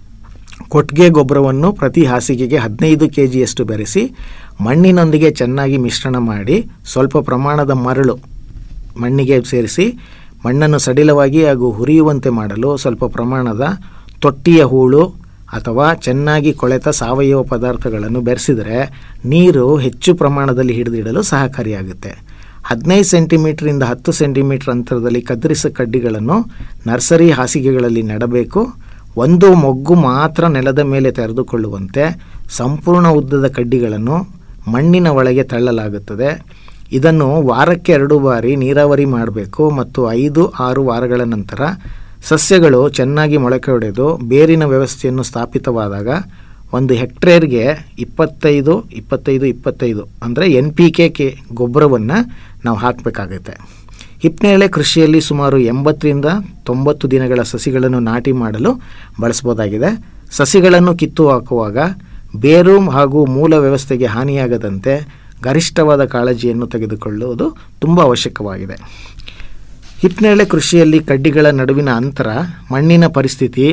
Speaker 5: ಕೊಟ್ಟಿಗೆ ಗೊಬ್ಬರವನ್ನು ಪ್ರತಿ ಹಾಸಿಗೆಗೆ ಹದಿನೈದು ಕೆ ಜಿಯಷ್ಟು ಬೆರೆಸಿ ಮಣ್ಣಿನೊಂದಿಗೆ ಚೆನ್ನಾಗಿ ಮಿಶ್ರಣ ಮಾಡಿ ಸ್ವಲ್ಪ ಪ್ರಮಾಣದ ಮರಳು ಮಣ್ಣಿಗೆ ಸೇರಿಸಿ ಮಣ್ಣನ್ನು ಸಡಿಲವಾಗಿ ಹಾಗೂ ಹುರಿಯುವಂತೆ ಮಾಡಲು ಸ್ವಲ್ಪ ಪ್ರಮಾಣದ ತೊಟ್ಟಿಯ ಹೂಳು ಅಥವಾ ಚೆನ್ನಾಗಿ ಕೊಳೆತ ಸಾವಯವ ಪದಾರ್ಥಗಳನ್ನು ಬೆರೆಸಿದರೆ ನೀರು ಹೆಚ್ಚು ಪ್ರಮಾಣದಲ್ಲಿ ಹಿಡಿದಿಡಲು ಸಹಕಾರಿಯಾಗುತ್ತೆ ಹದಿನೈದು ಸೆಂಟಿಮೀಟ್ರಿಂದ ಹತ್ತು ಸೆಂಟಿಮೀಟರ್ ಅಂತರದಲ್ಲಿ ಕತ್ತರಿಸ ಕಡ್ಡಿಗಳನ್ನು ನರ್ಸರಿ ಹಾಸಿಗೆಗಳಲ್ಲಿ ನೆಡಬೇಕು ಒಂದು ಮೊಗ್ಗು ಮಾತ್ರ ನೆಲದ ಮೇಲೆ ತೆರೆದುಕೊಳ್ಳುವಂತೆ ಸಂಪೂರ್ಣ ಉದ್ದದ ಕಡ್ಡಿಗಳನ್ನು ಮಣ್ಣಿನ ಒಳಗೆ ತಳ್ಳಲಾಗುತ್ತದೆ ಇದನ್ನು ವಾರಕ್ಕೆ ಎರಡು ಬಾರಿ ನೀರಾವರಿ ಮಾಡಬೇಕು ಮತ್ತು ಐದು ಆರು ವಾರಗಳ ನಂತರ ಸಸ್ಯಗಳು ಚೆನ್ನಾಗಿ ಮೊಳಕೆ ಹೊಡೆದು ಬೇರಿನ ವ್ಯವಸ್ಥೆಯನ್ನು ಸ್ಥಾಪಿತವಾದಾಗ ಒಂದು ಹೆಕ್ಟೇರ್ಗೆ ಇಪ್ಪತ್ತೈದು ಇಪ್ಪತ್ತೈದು ಇಪ್ಪತ್ತೈದು ಅಂದರೆ ಎನ್ ಪಿ ಕೆ ಕೆ ಗೊಬ್ಬರವನ್ನು ನಾವು ಹಾಕಬೇಕಾಗುತ್ತೆ ಹಿಪ್ನೇರಳೆ ಕೃಷಿಯಲ್ಲಿ ಸುಮಾರು ಎಂಬತ್ತರಿಂದ ತೊಂಬತ್ತು ದಿನಗಳ ಸಸಿಗಳನ್ನು ನಾಟಿ ಮಾಡಲು ಬಳಸ್ಬೋದಾಗಿದೆ ಸಸಿಗಳನ್ನು ಕಿತ್ತು ಹಾಕುವಾಗ ಬೇರು ಹಾಗೂ ಮೂಲ ವ್ಯವಸ್ಥೆಗೆ ಹಾನಿಯಾಗದಂತೆ ಗರಿಷ್ಠವಾದ ಕಾಳಜಿಯನ್ನು ತೆಗೆದುಕೊಳ್ಳುವುದು ತುಂಬ ಅವಶ್ಯಕವಾಗಿದೆ ಹಿಪ್ನೇರಳೆ ಕೃಷಿಯಲ್ಲಿ ಕಡ್ಡಿಗಳ ನಡುವಿನ ಅಂತರ ಮಣ್ಣಿನ ಪರಿಸ್ಥಿತಿ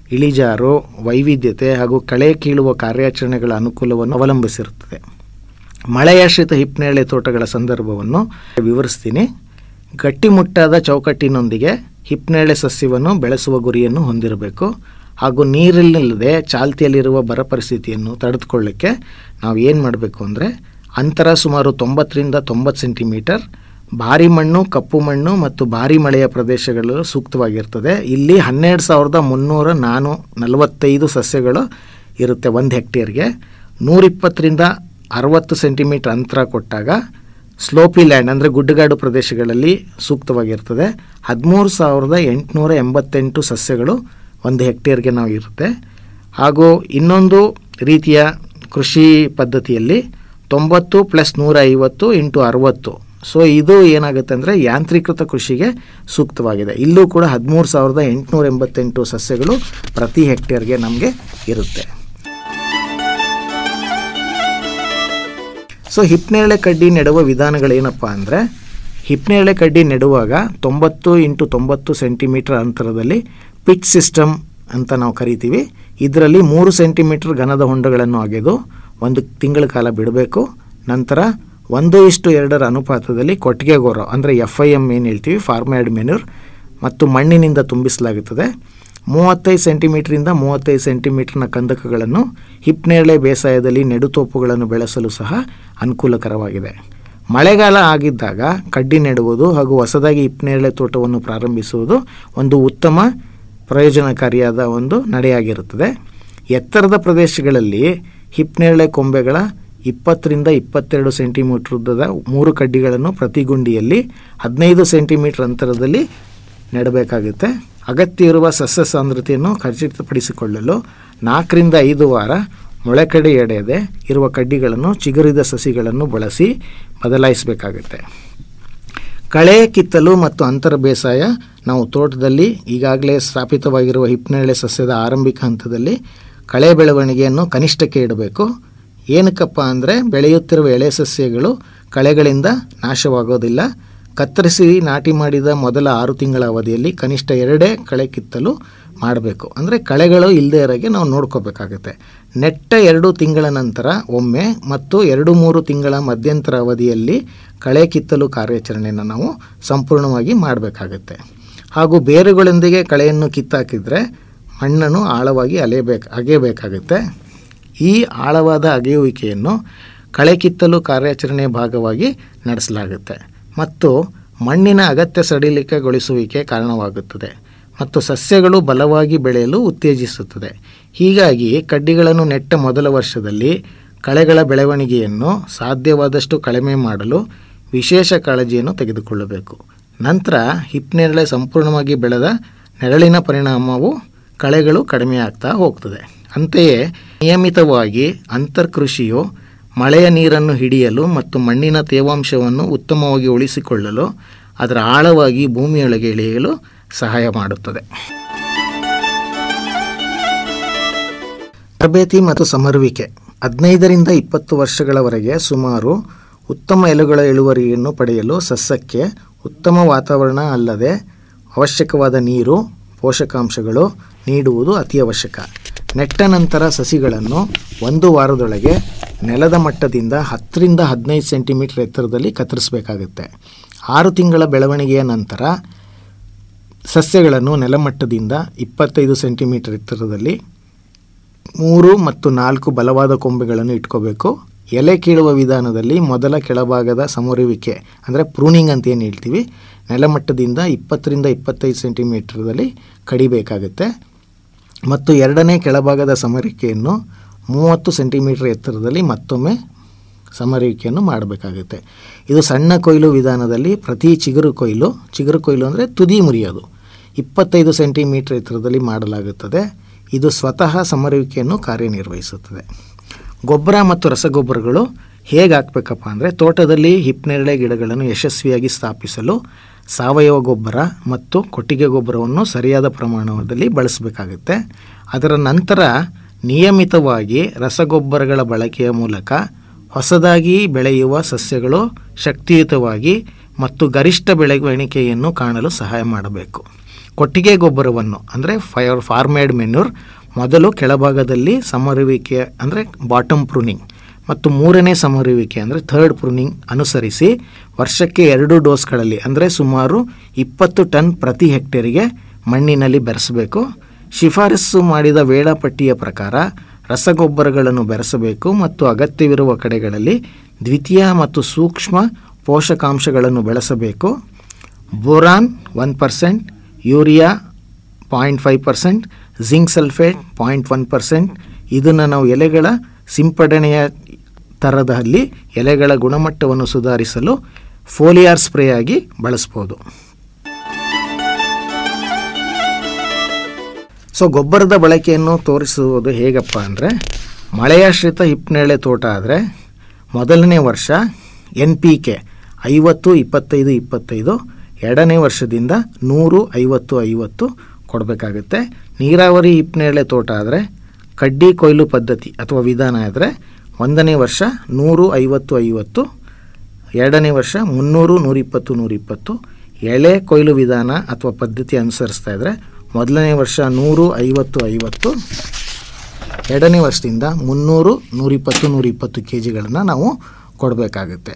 Speaker 5: ಇಳಿಜಾರು ವೈವಿಧ್ಯತೆ ಹಾಗೂ ಕಳೆ ಕೀಳುವ ಕಾರ್ಯಾಚರಣೆಗಳ ಅನುಕೂಲವನ್ನು ಅವಲಂಬಿಸಿರುತ್ತದೆ ಮಳೆಯಾಶ್ರಿತ ಹಿಪ್ನೇರಳೆ ತೋಟಗಳ ಸಂದರ್ಭವನ್ನು ವಿವರಿಸ್ತೀನಿ ಗಟ್ಟಿಮುಟ್ಟಾದ ಚೌಕಟ್ಟಿನೊಂದಿಗೆ ಹಿಪ್ನೇರಳೆ ಸಸ್ಯವನ್ನು ಬೆಳೆಸುವ ಗುರಿಯನ್ನು ಹೊಂದಿರಬೇಕು ಹಾಗೂ ನೀರಿಲ್ಲದೆ ಚಾಲ್ತಿಯಲ್ಲಿರುವ ಬರ ಪರಿಸ್ಥಿತಿಯನ್ನು ತಡೆದುಕೊಳ್ಳಿಕ್ಕೆ ನಾವು ಏನು ಮಾಡಬೇಕು ಅಂದರೆ ಅಂತರ ಸುಮಾರು ತೊಂಬತ್ತರಿಂದ ತೊಂಬತ್ತು ಸೆಂಟಿಮೀಟರ್ ಭಾರಿ ಮಣ್ಣು ಕಪ್ಪು ಮಣ್ಣು ಮತ್ತು ಭಾರಿ ಮಳೆಯ ಪ್ರದೇಶಗಳು ಸೂಕ್ತವಾಗಿರ್ತದೆ ಇಲ್ಲಿ ಹನ್ನೆರಡು ಸಾವಿರದ ಮುನ್ನೂರ ನಾನು ನಲವತ್ತೈದು ಸಸ್ಯಗಳು ಇರುತ್ತೆ ಒಂದು ಹೆಕ್ಟೇರ್ಗೆ ನೂರಿಪ್ಪತ್ತರಿಂದ ಅರವತ್ತು ಸೆಂಟಿಮೀಟರ್ ಅಂತರ ಕೊಟ್ಟಾಗ ಸ್ಲೋಪಿ ಲ್ಯಾಂಡ್ ಅಂದರೆ ಗುಡ್ಡಗಾಡು ಪ್ರದೇಶಗಳಲ್ಲಿ ಸೂಕ್ತವಾಗಿರ್ತದೆ ಹದಿಮೂರು ಸಾವಿರದ ಎಂಟುನೂರ ಎಂಬತ್ತೆಂಟು ಸಸ್ಯಗಳು ಒಂದು ಹೆಕ್ಟೇರ್ಗೆ ನಾವು ಇರುತ್ತೆ ಹಾಗೂ ಇನ್ನೊಂದು ರೀತಿಯ ಕೃಷಿ ಪದ್ಧತಿಯಲ್ಲಿ ತೊಂಬತ್ತು ಪ್ಲಸ್ ನೂರ ಐವತ್ತು ಇಂಟು ಅರವತ್ತು ಸೊ ಇದು ಏನಾಗುತ್ತೆ ಅಂದರೆ ಯಾಂತ್ರೀಕೃತ ಕೃಷಿಗೆ ಸೂಕ್ತವಾಗಿದೆ ಇಲ್ಲೂ ಕೂಡ ಹದಿಮೂರು ಸಾವಿರದ ಎಂಟುನೂರ ಎಂಬತ್ತೆಂಟು ಸಸ್ಯಗಳು ಪ್ರತಿ ಹೆಕ್ಟೇರ್ಗೆ ನಮಗೆ ಇರುತ್ತೆ ಸೊ ಹಿಪ್ನೇರಳೆ ಕಡ್ಡಿ ನೆಡುವ ವಿಧಾನಗಳೇನಪ್ಪ ಅಂದರೆ ಹಿಪ್ನೇರಳೆ ಕಡ್ಡಿ ನೆಡುವಾಗ ತೊಂಬತ್ತು ಇಂಟು ತೊಂಬತ್ತು ಸೆಂಟಿಮೀಟರ್ ಅಂತರದಲ್ಲಿ ಪಿಚ್ ಸಿಸ್ಟಮ್ ಅಂತ ನಾವು ಕರಿತೀವಿ ಇದರಲ್ಲಿ ಮೂರು ಸೆಂಟಿಮೀಟರ್ ಘನದ ಹೊಂಡಗಳನ್ನು ಅಗೆದು ಒಂದು ತಿಂಗಳ ಕಾಲ ಬಿಡಬೇಕು ನಂತರ ಒಂದು ಇಷ್ಟು ಎರಡರ ಅನುಪಾತದಲ್ಲಿ ಕೊಟ್ಟಿಗೆ ಗೊರ ಅಂದರೆ ಎಫ್ ಐ ಎಮ್ ಏನು ಹೇಳ್ತೀವಿ ಫಾರ್ಮ್ಯಾಡ್ ಮೆನ್ಯೂರ್ ಮತ್ತು ಮಣ್ಣಿನಿಂದ ತುಂಬಿಸಲಾಗುತ್ತದೆ ಮೂವತ್ತೈದು ಸೆಂಟಿಮೀಟ್ರಿಂದ ಮೂವತ್ತೈದು ಸೆಂಟಿಮೀಟರ್ನ ಕಂದಕಗಳನ್ನು ಹಿಪ್ನೇರಳೆ ಬೇಸಾಯದಲ್ಲಿ ನೆಡುತೋಪುಗಳನ್ನು ಬೆಳೆಸಲು ಸಹ ಅನುಕೂಲಕರವಾಗಿದೆ ಮಳೆಗಾಲ ಆಗಿದ್ದಾಗ ಕಡ್ಡಿ ನೆಡುವುದು ಹಾಗೂ ಹೊಸದಾಗಿ ಹಿಪ್ನೇರಳೆ ತೋಟವನ್ನು ಪ್ರಾರಂಭಿಸುವುದು ಒಂದು ಉತ್ತಮ ಪ್ರಯೋಜನಕಾರಿಯಾದ ಒಂದು ನಡೆಯಾಗಿರುತ್ತದೆ ಎತ್ತರದ ಪ್ರದೇಶಗಳಲ್ಲಿ ಹಿಪ್ನೇರಳೆ ಕೊಂಬೆಗಳ ಇಪ್ಪತ್ತರಿಂದ ಇಪ್ಪತ್ತೆರಡು ಸೆಂಟಿಮೀಟರ್ ಉದ್ದದ ಮೂರು ಕಡ್ಡಿಗಳನ್ನು ಪ್ರತಿ ಗುಂಡಿಯಲ್ಲಿ ಹದಿನೈದು ಸೆಂಟಿಮೀಟರ್ ಅಂತರದಲ್ಲಿ ನೆಡಬೇಕಾಗುತ್ತೆ ಅಗತ್ಯ ಇರುವ ಸಸ್ಯ ಸಾಂದ್ರತೆಯನ್ನು ಖಚಿತಪಡಿಸಿಕೊಳ್ಳಲು ನಾಲ್ಕರಿಂದ ಐದು ವಾರ ಮೊಳೆಕಡೆ ಎಡೆಯದೆ ಇರುವ ಕಡ್ಡಿಗಳನ್ನು ಚಿಗುರಿದ ಸಸಿಗಳನ್ನು ಬಳಸಿ ಬದಲಾಯಿಸಬೇಕಾಗುತ್ತೆ ಕಳೆ ಕಿತ್ತಲು ಮತ್ತು ಅಂತರ ಬೇಸಾಯ ನಾವು ತೋಟದಲ್ಲಿ ಈಗಾಗಲೇ ಸ್ಥಾಪಿತವಾಗಿರುವ ಹಿಪ್ನೇರಳೆ ಸಸ್ಯದ ಆರಂಭಿಕ ಹಂತದಲ್ಲಿ ಕಳೆ ಬೆಳವಣಿಗೆಯನ್ನು ಕನಿಷ್ಠಕ್ಕೆ ಇಡಬೇಕು ಏನಕ್ಕಪ್ಪ ಅಂದರೆ ಬೆಳೆಯುತ್ತಿರುವ ಎಳೆ ಸಸ್ಯಗಳು ಕಳೆಗಳಿಂದ ನಾಶವಾಗೋದಿಲ್ಲ ಕತ್ತರಿಸಿ ನಾಟಿ ಮಾಡಿದ ಮೊದಲ ಆರು ತಿಂಗಳ ಅವಧಿಯಲ್ಲಿ ಕನಿಷ್ಠ ಎರಡೇ ಕಳೆ ಕಿತ್ತಲು ಮಾಡಬೇಕು ಅಂದರೆ ಕಳೆಗಳು ಇಲ್ಲದೇ ಇರೋಗೆ ನಾವು ನೋಡ್ಕೋಬೇಕಾಗುತ್ತೆ ನೆಟ್ಟ ಎರಡು ತಿಂಗಳ ನಂತರ ಒಮ್ಮೆ ಮತ್ತು ಎರಡು ಮೂರು ತಿಂಗಳ ಮಧ್ಯಂತರ ಅವಧಿಯಲ್ಲಿ ಕಳೆ ಕಿತ್ತಲು ಕಾರ್ಯಾಚರಣೆಯನ್ನು ನಾವು ಸಂಪೂರ್ಣವಾಗಿ ಮಾಡಬೇಕಾಗುತ್ತೆ ಹಾಗೂ ಬೇರುಗಳೊಂದಿಗೆ ಕಳೆಯನ್ನು ಕಿತ್ತಾಕಿದರೆ ಮಣ್ಣನ್ನು ಆಳವಾಗಿ ಅಲೆಯಬೇಕು ಅಗೆಯಬೇಕಾಗುತ್ತೆ ಈ ಆಳವಾದ ಅಗೆಯುವಿಕೆಯನ್ನು ಕಳೆ ಕಿತ್ತಲು ಕಾರ್ಯಾಚರಣೆಯ ಭಾಗವಾಗಿ ನಡೆಸಲಾಗುತ್ತೆ ಮತ್ತು ಮಣ್ಣಿನ ಅಗತ್ಯ ಸಡಿಲಿಕೆಗೊಳಿಸುವಿಕೆ ಕಾರಣವಾಗುತ್ತದೆ ಮತ್ತು ಸಸ್ಯಗಳು ಬಲವಾಗಿ ಬೆಳೆಯಲು ಉತ್ತೇಜಿಸುತ್ತದೆ ಹೀಗಾಗಿ ಕಡ್ಡಿಗಳನ್ನು ನೆಟ್ಟ ಮೊದಲ ವರ್ಷದಲ್ಲಿ ಕಳೆಗಳ ಬೆಳವಣಿಗೆಯನ್ನು ಸಾಧ್ಯವಾದಷ್ಟು ಕಡಿಮೆ ಮಾಡಲು ವಿಶೇಷ ಕಾಳಜಿಯನ್ನು ತೆಗೆದುಕೊಳ್ಳಬೇಕು ನಂತರ ಹಿಪ್ನೇರಳೆ ಸಂಪೂರ್ಣವಾಗಿ ಬೆಳೆದ ನೆರಳಿನ ಪರಿಣಾಮವು ಕಳೆಗಳು ಕಡಿಮೆ ಆಗ್ತಾ ಹೋಗ್ತದೆ ಅಂತೆಯೇ ನಿಯಮಿತವಾಗಿ ಅಂತರ್ಕೃಷಿಯು ಮಳೆಯ ನೀರನ್ನು ಹಿಡಿಯಲು ಮತ್ತು ಮಣ್ಣಿನ ತೇವಾಂಶವನ್ನು ಉತ್ತಮವಾಗಿ ಉಳಿಸಿಕೊಳ್ಳಲು ಅದರ ಆಳವಾಗಿ ಭೂಮಿಯೊಳಗೆ ಇಳಿಯಲು ಸಹಾಯ ಮಾಡುತ್ತದೆ ತರಬೇತಿ ಮತ್ತು ಸಮರುವಿಕೆ ಹದಿನೈದರಿಂದ ಇಪ್ಪತ್ತು ವರ್ಷಗಳವರೆಗೆ ಸುಮಾರು ಉತ್ತಮ ಎಲೆಗಳ ಇಳುವರಿಯನ್ನು ಪಡೆಯಲು ಸಸ್ಯಕ್ಕೆ ಉತ್ತಮ ವಾತಾವರಣ ಅಲ್ಲದೆ ಅವಶ್ಯಕವಾದ ನೀರು ಪೋಷಕಾಂಶಗಳು ನೀಡುವುದು ಅತಿ ಅವಶ್ಯಕ ನೆಟ್ಟ ನಂತರ ಸಸಿಗಳನ್ನು ಒಂದು ವಾರದೊಳಗೆ ನೆಲದ ಮಟ್ಟದಿಂದ ಹತ್ತರಿಂದ ಹದಿನೈದು ಸೆಂಟಿಮೀಟರ್ ಎತ್ತರದಲ್ಲಿ ಕತ್ತರಿಸಬೇಕಾಗುತ್ತೆ ಆರು ತಿಂಗಳ ಬೆಳವಣಿಗೆಯ ನಂತರ ಸಸ್ಯಗಳನ್ನು ನೆಲಮಟ್ಟದಿಂದ ಇಪ್ಪತ್ತೈದು ಸೆಂಟಿಮೀಟರ್ ಎತ್ತರದಲ್ಲಿ ಮೂರು ಮತ್ತು ನಾಲ್ಕು ಬಲವಾದ ಕೊಂಬೆಗಳನ್ನು ಇಟ್ಕೋಬೇಕು ಎಲೆ ಕೀಳುವ ವಿಧಾನದಲ್ಲಿ ಮೊದಲ ಕೆಳಭಾಗದ ಸಮರುವಿಕೆ ಅಂದರೆ ಪ್ರೂನಿಂಗ್ ಅಂತ ಏನು ಹೇಳ್ತೀವಿ ನೆಲಮಟ್ಟದಿಂದ ಇಪ್ಪತ್ತರಿಂದ ಇಪ್ಪತ್ತೈದು ಸೆಂಟಿಮೀಟರ್ದಲ್ಲಿ ಕಡಿಬೇಕಾಗುತ್ತೆ ಮತ್ತು ಎರಡನೇ ಕೆಳಭಾಗದ ಸಮರಿಕೆಯನ್ನು ಮೂವತ್ತು ಸೆಂಟಿಮೀಟರ್ ಎತ್ತರದಲ್ಲಿ ಮತ್ತೊಮ್ಮೆ ಸಮರುವಿಕೆಯನ್ನು ಮಾಡಬೇಕಾಗುತ್ತೆ ಇದು ಸಣ್ಣ ಕೊಯ್ಲು ವಿಧಾನದಲ್ಲಿ ಪ್ರತಿ ಚಿಗುರು ಕೊಯ್ಲು ಚಿಗುರು ಕೊಯ್ಲು ಅಂದರೆ ತುದಿ ಮುರಿಯೋದು ಇಪ್ಪತ್ತೈದು ಸೆಂಟಿಮೀಟರ್ ಎತ್ತರದಲ್ಲಿ ಮಾಡಲಾಗುತ್ತದೆ ಇದು ಸ್ವತಃ ಸಮರುವಿಕೆಯನ್ನು ಕಾರ್ಯನಿರ್ವಹಿಸುತ್ತದೆ ಗೊಬ್ಬರ ಮತ್ತು ರಸಗೊಬ್ಬರಗಳು ಹೇಗೆ ಹಾಕಬೇಕಪ್ಪ ಅಂದರೆ ತೋಟದಲ್ಲಿ ಹಿಪ್ನೇರಳೆ ಗಿಡಗಳನ್ನು ಯಶಸ್ವಿಯಾಗಿ ಸ್ಥಾಪಿಸಲು ಸಾವಯವ ಗೊಬ್ಬರ ಮತ್ತು ಕೊಟ್ಟಿಗೆ ಗೊಬ್ಬರವನ್ನು ಸರಿಯಾದ ಪ್ರಮಾಣದಲ್ಲಿ ಬಳಸಬೇಕಾಗುತ್ತೆ ಅದರ ನಂತರ ನಿಯಮಿತವಾಗಿ ರಸಗೊಬ್ಬರಗಳ ಬಳಕೆಯ ಮೂಲಕ ಹೊಸದಾಗಿ ಬೆಳೆಯುವ ಸಸ್ಯಗಳು ಶಕ್ತಿಯುತವಾಗಿ ಮತ್ತು ಗರಿಷ್ಠ ಬೆಳವಣಿಗೆಯನ್ನು ಕಾಣಲು ಸಹಾಯ ಮಾಡಬೇಕು ಕೊಟ್ಟಿಗೆ ಗೊಬ್ಬರವನ್ನು ಅಂದರೆ ಫೈರ್ ಫಾರ್ಮೇಡ್ ಮೆನ್ಯೂರ್ ಮೊದಲು ಕೆಳಭಾಗದಲ್ಲಿ ಸಮರುವಿಕೆ ಅಂದರೆ ಬಾಟಮ್ ಪ್ರೂನಿಂಗ್ ಮತ್ತು ಮೂರನೇ ಸಮರುವಿಕೆ ಅಂದರೆ ಥರ್ಡ್ ಪ್ರೂನಿಂಗ್ ಅನುಸರಿಸಿ ವರ್ಷಕ್ಕೆ ಎರಡು ಡೋಸ್ಗಳಲ್ಲಿ ಅಂದರೆ ಸುಮಾರು ಇಪ್ಪತ್ತು ಟನ್ ಪ್ರತಿ ಹೆಕ್ಟೇರಿಗೆ ಮಣ್ಣಿನಲ್ಲಿ ಬೆರೆಸಬೇಕು ಶಿಫಾರಸು ಮಾಡಿದ ವೇಳಾಪಟ್ಟಿಯ ಪ್ರಕಾರ ರಸಗೊಬ್ಬರಗಳನ್ನು ಬೆರೆಸಬೇಕು ಮತ್ತು ಅಗತ್ಯವಿರುವ ಕಡೆಗಳಲ್ಲಿ ದ್ವಿತೀಯ ಮತ್ತು ಸೂಕ್ಷ್ಮ ಪೋಷಕಾಂಶಗಳನ್ನು ಬೆಳೆಸಬೇಕು boron one percent urea point five percent zinc sulphate point one percent ಇದನ್ನು ನಾವು ಎಲೆಗಳ ಸಿಂಪಡಣೆಯ ಥರದಲ್ಲಿ ಎಲೆಗಳ ಗುಣಮಟ್ಟವನ್ನು ಸುಧಾರಿಸಲು ಫೋಲಿಯಾರ್ ಸ್ಪ್ರೇ ಆಗಿ ಬಳಸ್ಬೋದು ಸೊ ಗೊಬ್ಬರದ ಬಳಕೆಯನ್ನು ತೋರಿಸುವುದು ಹೇಗಪ್ಪ ಅಂದರೆ ಮಳೆಯಾಶ್ರಿತ ಹಿಪ್ಪನೇಳೆ ತೋಟ ಆದರೆ ಮೊದಲನೇ ವರ್ಷ ಎನ್ ಪಿ ಕೆ ಐವತ್ತು ಇಪ್ಪತ್ತೈದು ಇಪ್ಪತ್ತೈದು ಎರಡನೇ ವರ್ಷದಿಂದ ನೂರು ಐವತ್ತು ಐವತ್ತು ಕೊಡಬೇಕಾಗುತ್ತೆ ನೀರಾವರಿ ಹಿಪ್ಪನೇಳೆ ತೋಟ ಆದರೆ ಕಡ್ಡಿ ಕೊಯ್ಲು ಪದ್ಧತಿ ಅಥವಾ ವಿಧಾನ ಆದರೆ ಒಂದನೇ ವರ್ಷ ನೂರು ಐವತ್ತು ಐವತ್ತು ಎರಡನೇ ವರ್ಷ ಮುನ್ನೂರು ನೂರಿಪ್ಪತ್ತು ನೂರಿಪ್ಪತ್ತು ಎಳೆ ಕೊಯ್ಲು ವಿಧಾನ ಅಥವಾ ಪದ್ಧತಿ ಅನುಸರಿಸ್ತಾ ಇದ್ದರೆ ಮೊದಲನೇ ವರ್ಷ ನೂರು ಐವತ್ತು ಐವತ್ತು ಎರಡನೇ ವರ್ಷದಿಂದ ಮುನ್ನೂರು ನೂರಿಪ್ಪತ್ತು ನೂರಿಪ್ಪತ್ತು ಕೆ ಜಿಗಳನ್ನು ನಾವು ಕೊಡಬೇಕಾಗುತ್ತೆ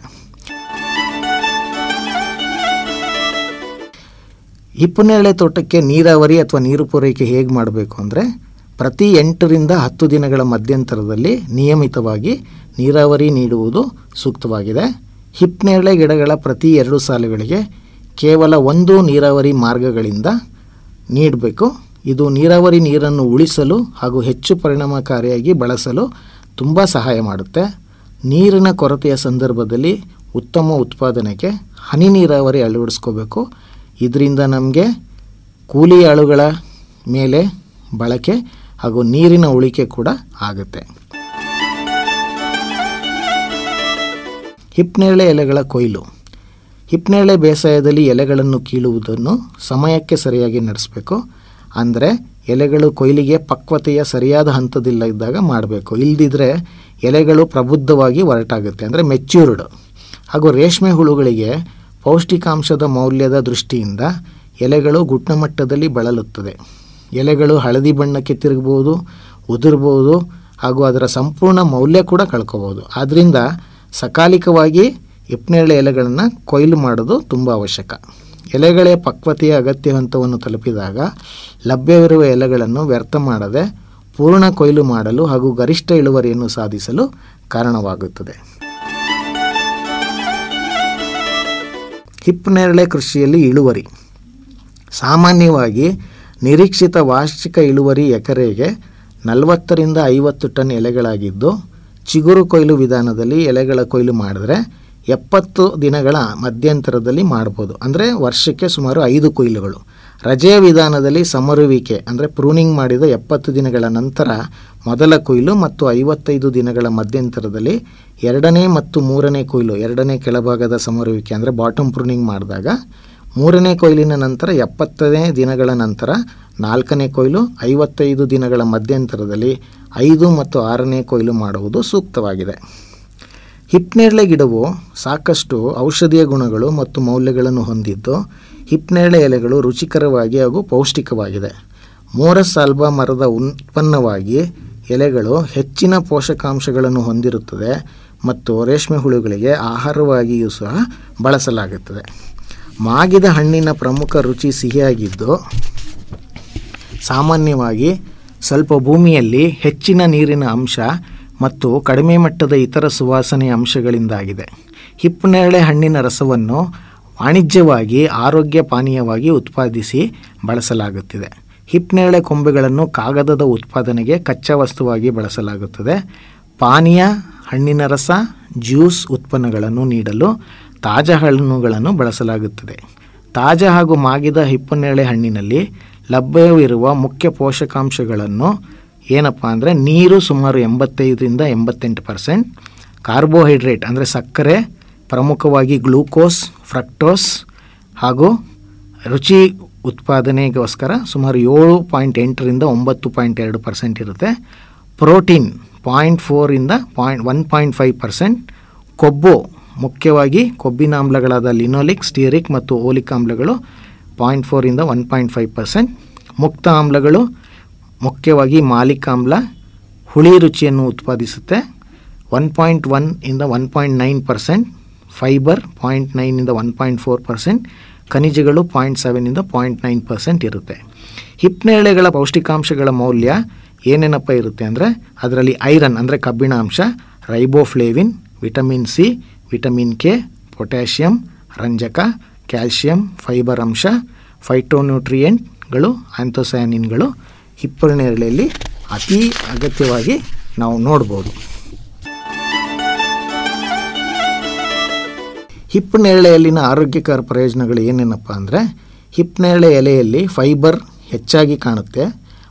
Speaker 5: ಹಿಪ್ಪನೇಳೆ ತೋಟಕ್ಕೆ ನೀರಾವರಿ ಅಥವಾ ನೀರು ಪೂರೈಕೆ ಹೇಗೆ ಮಾಡಬೇಕು ಅಂದರೆ ಪ್ರತಿ ಎಂಟರಿಂದ ಹತ್ತು ದಿನಗಳ ಮಧ್ಯಂತರದಲ್ಲಿ ನಿಯಮಿತವಾಗಿ ನೀರಾವರಿ ನೀಡುವುದು ಸೂಕ್ತವಾಗಿದೆ ಹಿಪ್ಪನೇರಳೆ ಗಿಡಗಳ ಪ್ರತಿ ಎರಡು ಸಾಲುಗಳಿಗೆ ಕೇವಲ ಒಂದು ನೀರಾವರಿ ಮಾರ್ಗಗಳಿಂದ ನೀಡಬೇಕು ಇದು ನೀರಾವರಿ ನೀರನ್ನು ಉಳಿಸಲು ಹಾಗೂ ಹೆಚ್ಚು ಪರಿಣಾಮಕಾರಿಯಾಗಿ ಬಳಸಲು ತುಂಬ ಸಹಾಯ ಮಾಡುತ್ತೆ ನೀರಿನ ಕೊರತೆಯ ಸಂದರ್ಭದಲ್ಲಿ ಉತ್ತಮ ಉತ್ಪಾದನೆಗೆ ಹನಿ ನೀರಾವರಿ ಅಳವಡಿಸ್ಕೋಬೇಕು ಇದರಿಂದ ನಮಗೆ ಕೂಲಿ ಆಳುಗಳ ಮೇಲೆ ಬಳಕೆ ಹಾಗೂ ನೀರಿನ ಉಳಿಕೆ ಕೂಡ ಆಗುತ್ತೆ ಹಿಪ್ಪನೇರಳೆ ಎಲೆಗಳ ಕೊಯ್ಲು ಹಿಪ್ಪನೇರಳೆ ಬೇಸಾಯದಲ್ಲಿ ಎಲೆಗಳನ್ನು ಕೀಳುವುದನ್ನು ಸಮಯಕ್ಕೆ ಸರಿಯಾಗಿ ನಡೆಸಬೇಕು ಅಂದರೆ ಎಲೆಗಳು ಕೊಯ್ಲಿಗೆ ಪಕ್ವತೆಯ ಸರಿಯಾದ ಹಂತದಿಲ್ಲ ಇದ್ದಾಗ ಮಾಡಬೇಕು ಇಲ್ಲದಿದ್ದರೆ ಎಲೆಗಳು ಪ್ರಬುದ್ಧವಾಗಿ ಹೊರಟಾಗುತ್ತೆ ಅಂದರೆ ಮೆಚ್ಯೂರ್ಡ್ ಹಾಗೂ ರೇಷ್ಮೆ ಹುಳುಗಳಿಗೆ ಪೌಷ್ಟಿಕಾಂಶದ ಮೌಲ್ಯದ ದೃಷ್ಟಿಯಿಂದ ಎಲೆಗಳು ಗುಣಮಟ್ಟದಲ್ಲಿ ಬಳಲುತ್ತದೆ ಎಲೆಗಳು ಹಳದಿ ಬಣ್ಣಕ್ಕೆ ತಿರುಗಬಹುದು ಉದುರ್ಬೋದು ಹಾಗೂ ಅದರ ಸಂಪೂರ್ಣ ಮೌಲ್ಯ ಕೂಡ ಕಳ್ಕೋಬೋದು ಆದ್ದರಿಂದ ಸಕಾಲಿಕವಾಗಿ ಹಿಪ್ಪನೇರಳೆ ಎಲೆಗಳನ್ನು ಕೊಯ್ಲು ಮಾಡೋದು ತುಂಬ ಅವಶ್ಯಕ ಎಲೆಗಳ ಪಕ್ವತೆಯ ಅಗತ್ಯ ಹಂತವನ್ನು ತಲುಪಿದಾಗ ಲಭ್ಯವಿರುವ ಎಲೆಗಳನ್ನು ವ್ಯರ್ಥ ಮಾಡದೆ ಪೂರ್ಣ ಕೊಯ್ಲು ಮಾಡಲು ಹಾಗೂ ಗರಿಷ್ಠ ಇಳುವರಿಯನ್ನು ಸಾಧಿಸಲು ಕಾರಣವಾಗುತ್ತದೆ ಹಿಪ್ಪನೇರಳೆ ಕೃಷಿಯಲ್ಲಿ ಇಳುವರಿ ಸಾಮಾನ್ಯವಾಗಿ ನಿರೀಕ್ಷಿತ ವಾರ್ಷಿಕ ಇಳುವರಿ ಎಕರೆಗೆ ನಲವತ್ತರಿಂದ ಐವತ್ತು ಟನ್ ಎಲೆಗಳಾಗಿದ್ದು ಚಿಗುರು ಕೊಯ್ಲು ವಿಧಾನದಲ್ಲಿ ಎಲೆಗಳ ಕೊಯ್ಲು ಮಾಡಿದ್ರೆ ಎಪ್ಪತ್ತು ದಿನಗಳ ಮಧ್ಯಂತರದಲ್ಲಿ ಮಾಡ್ಬೋದು ಅಂದರೆ ವರ್ಷಕ್ಕೆ ಸುಮಾರು ಐದು ಕೊಯ್ಲುಗಳು ರಜೆಯ ವಿಧಾನದಲ್ಲಿ ಸಮರುವಿಕೆ ಅಂದರೆ ಪ್ರೂನಿಂಗ್ ಮಾಡಿದ ಎಪ್ಪತ್ತು ದಿನಗಳ ನಂತರ ಮೊದಲ ಕೊಯ್ಲು ಮತ್ತು ಐವತ್ತೈದು ದಿನಗಳ ಮಧ್ಯಂತರದಲ್ಲಿ ಎರಡನೇ ಮತ್ತು ಮೂರನೇ ಕೊಯ್ಲು ಎರಡನೇ ಕೆಳಭಾಗದ ಸಮರುವಿಕೆ ಅಂದರೆ ಬಾಟಮ್ ಪ್ರೂನಿಂಗ್ ಮಾಡಿದಾಗ ಮೂರನೇ ಕೊಯ್ಲಿನ ನಂತರ ಎಪ್ಪತ್ತನೇ ದಿನಗಳ ನಂತರ ನಾಲ್ಕನೇ ಕೊಯ್ಲು ಐವತ್ತೈದು ದಿನಗಳ ಮಧ್ಯಂತರದಲ್ಲಿ ಐದು ಮತ್ತು ಆರನೇ ಕೊಯ್ಲು ಮಾಡುವುದು ಸೂಕ್ತವಾಗಿದೆ ಹಿಪ್ನೇರಳೆ ಗಿಡವು ಸಾಕಷ್ಟು ಔಷಧೀಯ ಗುಣಗಳು ಮತ್ತು ಮೌಲ್ಯಗಳನ್ನು ಹೊಂದಿದ್ದು ಹಿಪ್ನೇರಳೆ ಎಲೆಗಳು ರುಚಿಕರವಾಗಿ ಹಾಗೂ ಪೌಷ್ಟಿಕವಾಗಿದೆ ಮೋರಸ್ ಆಲ್ಬಾ ಮರದ ಉತ್ಪನ್ನವಾಗಿ ಎಲೆಗಳು ಹೆಚ್ಚಿನ ಪೋಷಕಾಂಶಗಳನ್ನು ಹೊಂದಿರುತ್ತದೆ ಮತ್ತು ರೇಷ್ಮೆ ಹುಳುಗಳಿಗೆ ಆಹಾರವಾಗಿಯೂ ಸಹ ಬಳಸಲಾಗುತ್ತದೆ ಮಾಗಿದ ಹಣ್ಣಿನ ಪ್ರಮುಖ ರುಚಿ ಸಿಹಿಯಾಗಿದ್ದು ಸಾಮಾನ್ಯವಾಗಿ ಸ್ವಲ್ಪ ಭೂಮಿಯಲ್ಲಿ ಹೆಚ್ಚಿನ ನೀರಿನ ಅಂಶ ಮತ್ತು ಕಡಿಮೆ ಮಟ್ಟದ ಇತರ ಸುವಾಸನೆ ಅಂಶಗಳಿಂದಾಗಿದೆ ಹಿಪ್ಪನೇರಳೆ ಹಣ್ಣಿನ ರಸವನ್ನು ವಾಣಿಜ್ಯವಾಗಿ ಆರೋಗ್ಯ ಪಾನೀಯವಾಗಿ ಉತ್ಪಾದಿಸಿ ಬಳಸಲಾಗುತ್ತಿದೆ ಹಿಪ್ಪನೇರಳೆ ಕೊಂಬೆಗಳನ್ನು ಕಾಗದದ ಉತ್ಪಾದನೆಗೆ ಕಚ್ಚಾ ವಸ್ತುವಾಗಿ ಬಳಸಲಾಗುತ್ತದೆ ಪಾನೀಯ ಹಣ್ಣಿನ ರಸ ಜ್ಯೂಸ್ ಉತ್ಪನ್ನಗಳನ್ನು ನೀಡಲು ತಾಜಾ ಹಣ್ಣುಗಳನ್ನು ಬಳಸಲಾಗುತ್ತದೆ ತಾಜಾ ಹಾಗೂ ಮಾಗಿದ ಹಿಪ್ಪನೇರಳೆ ಹಣ್ಣಿನಲ್ಲಿ ಲಭ್ಯವಿರುವ ಮುಖ್ಯ ಪೋಷಕಾಂಶಗಳನ್ನು ಏನಪ್ಪ ಅಂದರೆ ನೀರು ಸುಮಾರು ಎಂಬತ್ತೈದರಿಂದ ಎಂಬತ್ತೆಂಟು ಪರ್ಸೆಂಟ್ ಕಾರ್ಬೋಹೈಡ್ರೇಟ್ ಅಂದರೆ ಸಕ್ಕರೆ ಪ್ರಮುಖವಾಗಿ ಗ್ಲೂಕೋಸ್ ಫ್ರಕ್ಟೋಸ್ ಹಾಗೂ ರುಚಿ ಉತ್ಪಾದನೆಗೋಸ್ಕರ ಸುಮಾರು ಏಳು ಪಾಯಿಂಟ್ ಎಂಟರಿಂದ ಒಂಬತ್ತು ಪಾಯಿಂಟ್ ಎರಡು ಪರ್ಸೆಂಟ್ ಇರುತ್ತೆ ಪ್ರೋಟೀನ್ ಪಾಯಿಂಟ್ ಫೋರಿಂದ point one point five percent ಕೊಬ್ಬು ಮುಖ್ಯವಾಗಿ ಕೊಬ್ಬಿನಾಮ್ಲಗಳಾದ ಲಿನೋಲಿಕ್ ಸ್ಟೀರಿಕ್ ಮತ್ತು ಓಲಿಕ್ ಆಮ್ಲಗಳು ಪಾಯಿಂಟ್ ಫೋರಿಂದ ಒನ್ ಪಾಯಿಂಟ್ ಫೈವ್ ಪರ್ಸೆಂಟ್ ಮುಕ್ತ ಆಮ್ಲಗಳು ಮುಖ್ಯವಾಗಿ ಮಾಲಿಕ್ ಆಮ್ಲ ಹುಳಿ ರುಚಿಯನ್ನು ಉತ್ಪಾದಿಸುತ್ತೆ ಒನ್ ಪಾಯಿಂಟ್ ಒನ್ ಇಂದ one point nine percent fibre point ನೈನಿಂದ ಒನ್ ಪಾಯಿಂಟ್ ಫೋರ್ ಪರ್ಸೆಂಟ್ ಖನಿಜಗಳು ಪಾಯಿಂಟ್ ಸೆವೆನಿಂದ ಪಾಯಿಂಟ್ ನೈನ್ ಪರ್ಸೆಂಟ್ ಇರುತ್ತೆ ಹಿಪ್ನೇಳೆಗಳ ಪೌಷ್ಟಿಕಾಂಶಗಳ ಮೌಲ್ಯ ಏನೇನಪ್ಪ ಇರುತ್ತೆ ಅಂದರೆ ಅದರಲ್ಲಿ ಐರನ್ ಅಂದರೆ ಕಬ್ಬಿಣಾಂಶ riboflavin vitamin C vitamin K potassium ರಂಜಕ ಕ್ಯಾಲ್ಶಿಯಂ ಫೈಬರ್ ಅಂಶ ಫೈಟೋನ್ಯೂಟ್ರಿಯೆಂಟ್ಗಳು ಆಂಥೋಸಯಾನಿನ್ಗಳು ಹಿಪ್ಪನೇರಳೆಯಲ್ಲಿ ಅತಿ ಅಗತ್ಯವಾಗಿ ನಾವು ನೋಡ್ಬೋದು ಹಿಪ್ಪನೇರಳೆಯಲ್ಲಿನ ಆರೋಗ್ಯಕರ ಪ್ರಯೋಜನಗಳು ಏನೇನಪ್ಪ ಅಂದರೆ ಹಿಪ್ಪನೇರಳೆ ಎಲೆಯಲ್ಲಿ ಫೈಬರ್ ಹೆಚ್ಚಾಗಿ ಕಾಣುತ್ತೆ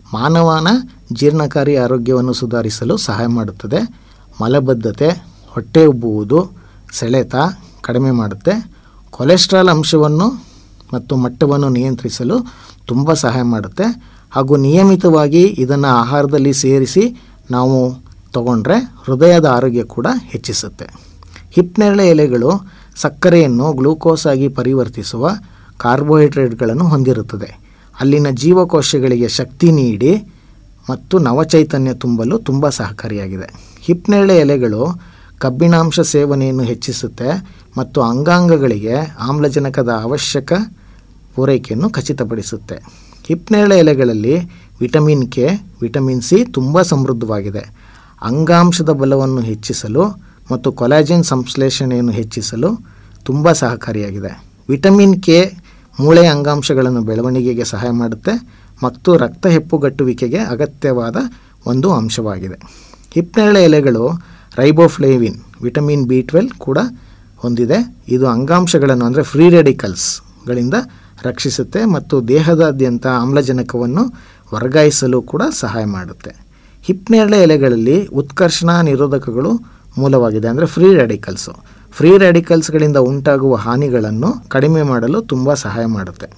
Speaker 5: ಮಾನವನ ಜೀರ್ಣಕಾರಿ ಆರೋಗ್ಯವನ್ನು ಸುಧಾರಿಸಲು ಸಹಾಯ ಮಾಡುತ್ತದೆ ಮಲಬದ್ಧತೆ ಹೊಟ್ಟೆ ಉಬ್ಬುವುದು ಸೆಳೆತ ಕಡಿಮೆ ಮಾಡುತ್ತೆ ಕೊಲೆಸ್ಟ್ರಾಲ್ ಅಂಶವನ್ನು ಮತ್ತು ಮಟ್ಟವನ್ನು ನಿಯಂತ್ರಿಸಲು ತುಂಬ ಸಹಾಯ ಮಾಡುತ್ತೆ ಹಾಗೂ ನಿಯಮಿತವಾಗಿ ಇದನ್ನು ಆಹಾರದಲ್ಲಿ ಸೇರಿಸಿ ನಾವು ತಗೊಂಡ್ರೆ ಹೃದಯದ ಆರೋಗ್ಯ ಕೂಡ ಹೆಚ್ಚಿಸುತ್ತೆ ಹಿಪ್ನೇರಳೆ ಎಲೆಗಳು ಸಕ್ಕರೆಯನ್ನು ಗ್ಲೂಕೋಸ್ ಆಗಿ ಪರಿವರ್ತಿಸುವ ಕಾರ್ಬೋಹೈಡ್ರೇಟ್ಗಳನ್ನು ಹೊಂದಿರುತ್ತದೆ ಅಲ್ಲಿನ ಜೀವಕೋಶಗಳಿಗೆ ಶಕ್ತಿ ನೀಡಿ ಮತ್ತು ನವಚೈತನ್ಯ ತುಂಬಲು ತುಂಬ ಸಹಕಾರಿಯಾಗಿದೆ ಹಿಪ್ನೇರಳೆ ಎಲೆಗಳು ಕಬ್ಬಿಣಾಂಶ ಸೇವನೆಯನ್ನು ಹೆಚ್ಚಿಸುತ್ತೆ ಮತ್ತು ಅಂಗಾಂಗಗಳಿಗೆ ಆಮ್ಲಜನಕದ ಅವಶ್ಯಕ ಪೂರೈಕೆಯನ್ನು ಖಚಿತಪಡಿಸುತ್ತೆ ಹಿಪ್ನೇರಳೆ ಎಲೆಗಳಲ್ಲಿ ವಿಟಮಿನ್ ಕೆ ವಿಟಮಿನ್ ಸಿ ತುಂಬ ಸಮೃದ್ಧವಾಗಿದೆ ಅಂಗಾಂಶದ ಬಲವನ್ನು ಹೆಚ್ಚಿಸಲು ಮತ್ತು ಕೊಲಾಜಿನ್ ಸಂಶ್ಲೇಷಣೆಯನ್ನು ಹೆಚ್ಚಿಸಲು ತುಂಬ ಸಹಕಾರಿಯಾಗಿದೆ ವಿಟಮಿನ್ ಕೆ ಮೂಳೆ ಅಂಗಾಂಶಗಳನ್ನು ಬೆಳವಣಿಗೆಗೆ ಸಹಾಯ ಮಾಡುತ್ತೆ ಮತ್ತು ರಕ್ತ ಹೆಪ್ಪುಗಟ್ಟುವಿಕೆಗೆ ಅಗತ್ಯವಾದ ಒಂದು ಅಂಶವಾಗಿದೆ ಹಿಪ್ನೇರಳೆ ಎಲೆಗಳು ರೈಬೋಫ್ಲೇವಿನ್ ವಿಟಮಿನ್ ಬಿ ಟ್ವೆಲ್ ಕೂಡ ಹೊಂದಿದೆ ಇದು ಅಂಗಾಂಶಗಳನ್ನು ಅಂದರೆ ಫ್ರೀ ರೆಡಿಕಲ್ಸ್ಗಳಿಂದ ರಕ್ಷಿಸುತ್ತೆ ಮತ್ತು ದೇಹದಾದ್ಯಂತ ಆಮ್ಲಜನಕವನ್ನು ವರ್ಗಾಯಿಸಲು ಕೂಡ ಸಹಾಯ ಮಾಡುತ್ತೆ ಹಿಪ್ನೇರಳೆ ಎಲೆಗಳಲ್ಲಿ ಉತ್ಕರ್ಷಣ ನಿರೋಧಕಗಳು ಮೂಲವಾಗಿದೆ ಅಂದರೆ ಫ್ರೀ ರ್ಯಾಡಿಕಲ್ಸು ಫ್ರೀ ರ್ಯಾಡಿಕಲ್ಸ್ಗಳಿಂದ ಉಂಟಾಗುವ ಹಾನಿಗಳನ್ನು ಕಡಿಮೆ ಮಾಡಲು ತುಂಬ ಸಹಾಯ ಮಾಡುತ್ತೆ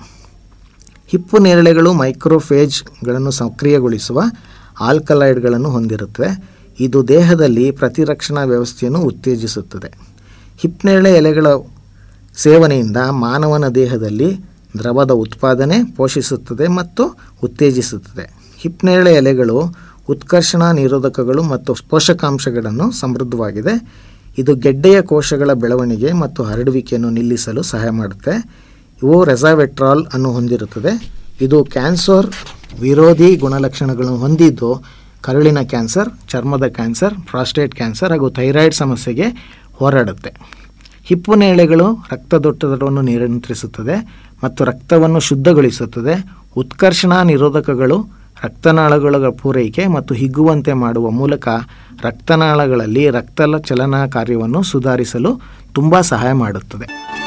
Speaker 5: ಹಿಪ್ಪು ನೇರಳೆಗಳು ಮೈಕ್ರೋಫೇಜ್ಗಳನ್ನು ಸಕ್ರಿಯಗೊಳಿಸುವ ಆಲ್ಕಲಾಯ್ಡ್ಗಳನ್ನು ಹೊಂದಿರುತ್ತವೆ ಇದು ದೇಹದಲ್ಲಿ ಪ್ರತಿರಕ್ಷಣಾ ವ್ಯವಸ್ಥೆಯನ್ನು ಉತ್ತೇಜಿಸುತ್ತದೆ ಹಿಪ್ನೇರಳೆ ಎಲೆಗಳ ಸೇವನೆಯಿಂದ ಮಾನವನ ದೇಹದಲ್ಲಿ ದ್ರವದ ಉತ್ಪಾದನೆ ಪೋಷಿಸುತ್ತದೆ ಮತ್ತು ಉತ್ತೇಜಿಸುತ್ತದೆ ಹಿಪ್ನೇರಳೆ ಎಲೆಗಳು ಉತ್ಕರ್ಷಣ ನಿರೋಧಕಗಳು ಮತ್ತು ಪೋಷಕಾಂಶಗಳನ್ನು ಸಮೃದ್ಧವಾಗಿದೆ ಇದು ಗೆಡ್ಡೆಯ ಕೋಶಗಳ ಬೆಳವಣಿಗೆ ಮತ್ತು ಹರಡುವಿಕೆಯನ್ನು ನಿಲ್ಲಿಸಲು ಸಹಾಯ ಮಾಡುತ್ತೆ ಇವು ರೆಸಾವೆಟ್ರಾಲ್ ಅನ್ನು ಹೊಂದಿರುತ್ತದೆ ಇದು ಕ್ಯಾನ್ಸರ್ ವಿರೋಧಿ ಗುಣಲಕ್ಷಣಗಳನ್ನು ಹೊಂದಿದ್ದು ಕರುಳಿನ ಕ್ಯಾನ್ಸರ್ ಚರ್ಮದ ಕ್ಯಾನ್ಸರ್ ಪ್ರಾಸ್ಟೇಟ್ ಕ್ಯಾನ್ಸರ್ ಹಾಗೂ ಥೈರಾಯ್ಡ್ ಸಮಸ್ಯೆಗೆ ಹೋರಾಡುತ್ತೆ ಹಿಪ್ಪುನೇಳೆಗಳು ರಕ್ತದೊತ್ತಡವನ್ನು ನಿಯಂತ್ರಿಸುತ್ತದೆ ಮತ್ತು ರಕ್ತವನ್ನು ಶುದ್ಧಗೊಳಿಸುತ್ತದೆ ಉತ್ಕರ್ಷಣ ನಿರೋಧಕಗಳು ರಕ್ತನಾಳಗಳ ಪೂರೈಕೆ ಮತ್ತು ಹಿಗ್ಗುವಂತೆ ಮಾಡುವ ಮೂಲಕ ರಕ್ತನಾಳಗಳಲ್ಲಿ ರಕ್ತ ಚಲನಾ ಕಾರ್ಯವನ್ನು ಸುಧಾರಿಸಲು ತುಂಬ ಸಹಾಯ ಮಾಡುತ್ತದೆ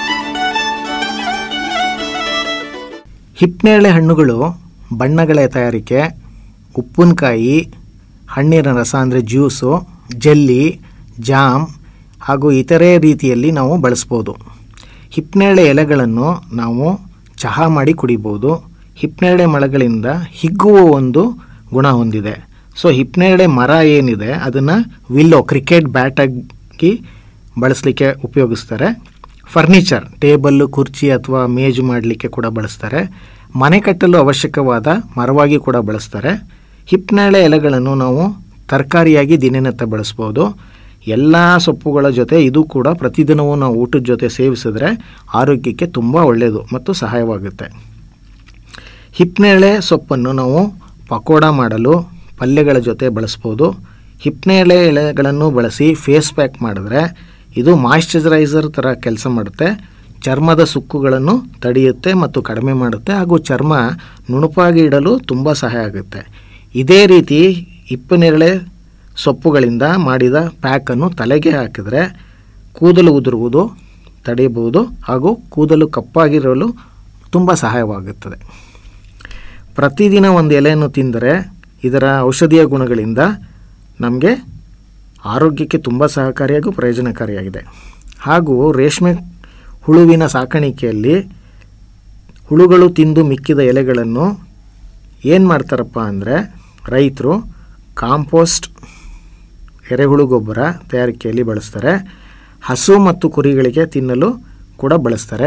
Speaker 5: ಹಿಪ್ನೇರಳೆ ಹಣ್ಣುಗಳು ಬಣ್ಣಗಳ ತಯಾರಿಕೆ ಉಪ್ಪಿನಕಾಯಿ ಹಣ್ಣಿನ ರಸ ಅಂದರೆ ಜ್ಯೂಸು ಜೆಲ್ಲಿ ಜಾಮ್ ಹಾಗೂ ಇತರೆ ರೀತಿಯಲ್ಲಿ ನಾವು ಬಳಸ್ಬೋದು ಹಿಪ್ನೇರಳೆ ಎಲೆಗಳನ್ನು ನಾವು ಚಹಾ ಮಾಡಿ ಕುಡಿಬೋದು ಹಿಪ್ನೇರಳೆ ಮರಗಳಿಂದ ಹಿಗ್ಗುವ ಒಂದು ಗುಣ ಹೊಂದಿದೆ ಸೊ ಹಿಪ್ನೇರಳೆ ಮರ ಏನಿದೆ ಅದನ್ನು ವಿಲ್ಲೋ ಕ್ರಿಕೆಟ್ ಬ್ಯಾಟಾಗಿ ಬಳಸಲಿಕ್ಕೆ ಉಪಯೋಗಿಸ್ತಾರೆ ಫರ್ನಿಚರ್ ಟೇಬಲ್ಲು ಕುರ್ಚಿ ಅಥವಾ ಮೇಜು ಮಾಡಲಿಕ್ಕೆ ಕೂಡ ಬಳಸ್ತಾರೆ ಮನೆ ಕಟ್ಟಲು ಅವಶ್ಯಕವಾದ ಮರವಾಗಿ ಕೂಡ ಬಳಸ್ತಾರೆ ಹಿಪ್ನೇರಳೆ ಎಲೆಗಳನ್ನು ನಾವು ತರಕಾರಿಯಾಗಿ ದಿನನಿತ್ಯ ಬಳಸ್ಬೋದು ಎಲ್ಲ ಸೊಪ್ಪುಗಳ ಜೊತೆ ಇದು ಕೂಡ ಪ್ರತಿದಿನವೂ ನಾವು ಊಟದ ಜೊತೆ ಸೇವಿಸಿದ್ರೆ ಆರೋಗ್ಯಕ್ಕೆ ತುಂಬ ಒಳ್ಳೆಯದು ಮತ್ತು ಸಹಾಯವಾಗುತ್ತೆ ಹಿಪ್ನೇರಳೆ ಸೊಪ್ಪನ್ನು ನಾವು ಪಕೋಡ ಮಾಡಲು ಪಲ್ಯಗಳ ಜೊತೆ ಬಳಸ್ಬೋದು ಹಿಪ್ನೇರಳೆ ಎಲೆಗಳನ್ನು ಬಳಸಿ ಫೇಸ್ ಪ್ಯಾಕ್ ಮಾಡಿದ್ರೆ ಇದು ಮಾಯಿಶ್ಚರೈಸರ್ ಥರ ಕೆಲಸ ಮಾಡುತ್ತೆ ಚರ್ಮದ ಸುಕ್ಕುಗಳನ್ನು ತಡೆಯುತ್ತೆ ಮತ್ತು ಕಡಿಮೆ ಮಾಡುತ್ತೆ ಹಾಗೂ ಚರ್ಮ ನುಣುಪಾಗಿ ಇಡಲು ತುಂಬ ಸಹಾಯ ಆಗುತ್ತೆ ಇದೇ ರೀತಿ ಹಿಪ್ಪನೇರಳೆ ಸೊಪ್ಪುಗಳಿಂದ ಮಾಡಿದ ಪ್ಯಾಕನ್ನು ತಲೆಗೆ ಹಾಕಿದರೆ ಕೂದಲು ಉದುರುವುದು ತಡೆಯಬಹುದು ಹಾಗೂ ಕೂದಲು ಕಪ್ಪಾಗಿರಲು ತುಂಬ ಸಹಾಯವಾಗುತ್ತದೆ ಪ್ರತಿದಿನ ಒಂದು ಎಲೆಯನ್ನು ತಿಂದರೆ ಇದರ ಔಷಧೀಯ ಗುಣಗಳಿಂದ ನಮಗೆ ಆರೋಗ್ಯಕ್ಕೆ ತುಂಬ ಸಹಕಾರಿಯಾಗೂ ಪ್ರಯೋಜನಕಾರಿಯಾಗಿದೆ ಹಾಗೂ ರೇಷ್ಮೆ ಹುಳುವಿನ ಸಾಕಾಣಿಕೆಯಲ್ಲಿ ಹುಳುಗಳು ತಿಂದು ಮಿಕ್ಕಿದ ಎಲೆಗಳನ್ನು ಏನು ಮಾಡ್ತಾರಪ್ಪ ಅಂದರೆ ರೈತರು ಕಾಂಪೋಸ್ಟ್ ಎರೆಹುಳು ಗೊಬ್ಬರ ತಯಾರಿಕೆಯಲ್ಲಿ ಬಳಸ್ತಾರೆ ಹಸು ಮತ್ತು ಕುರಿಗಳಿಗೆ ತಿನ್ನಲು ಕೂಡ ಬಳಸ್ತಾರೆ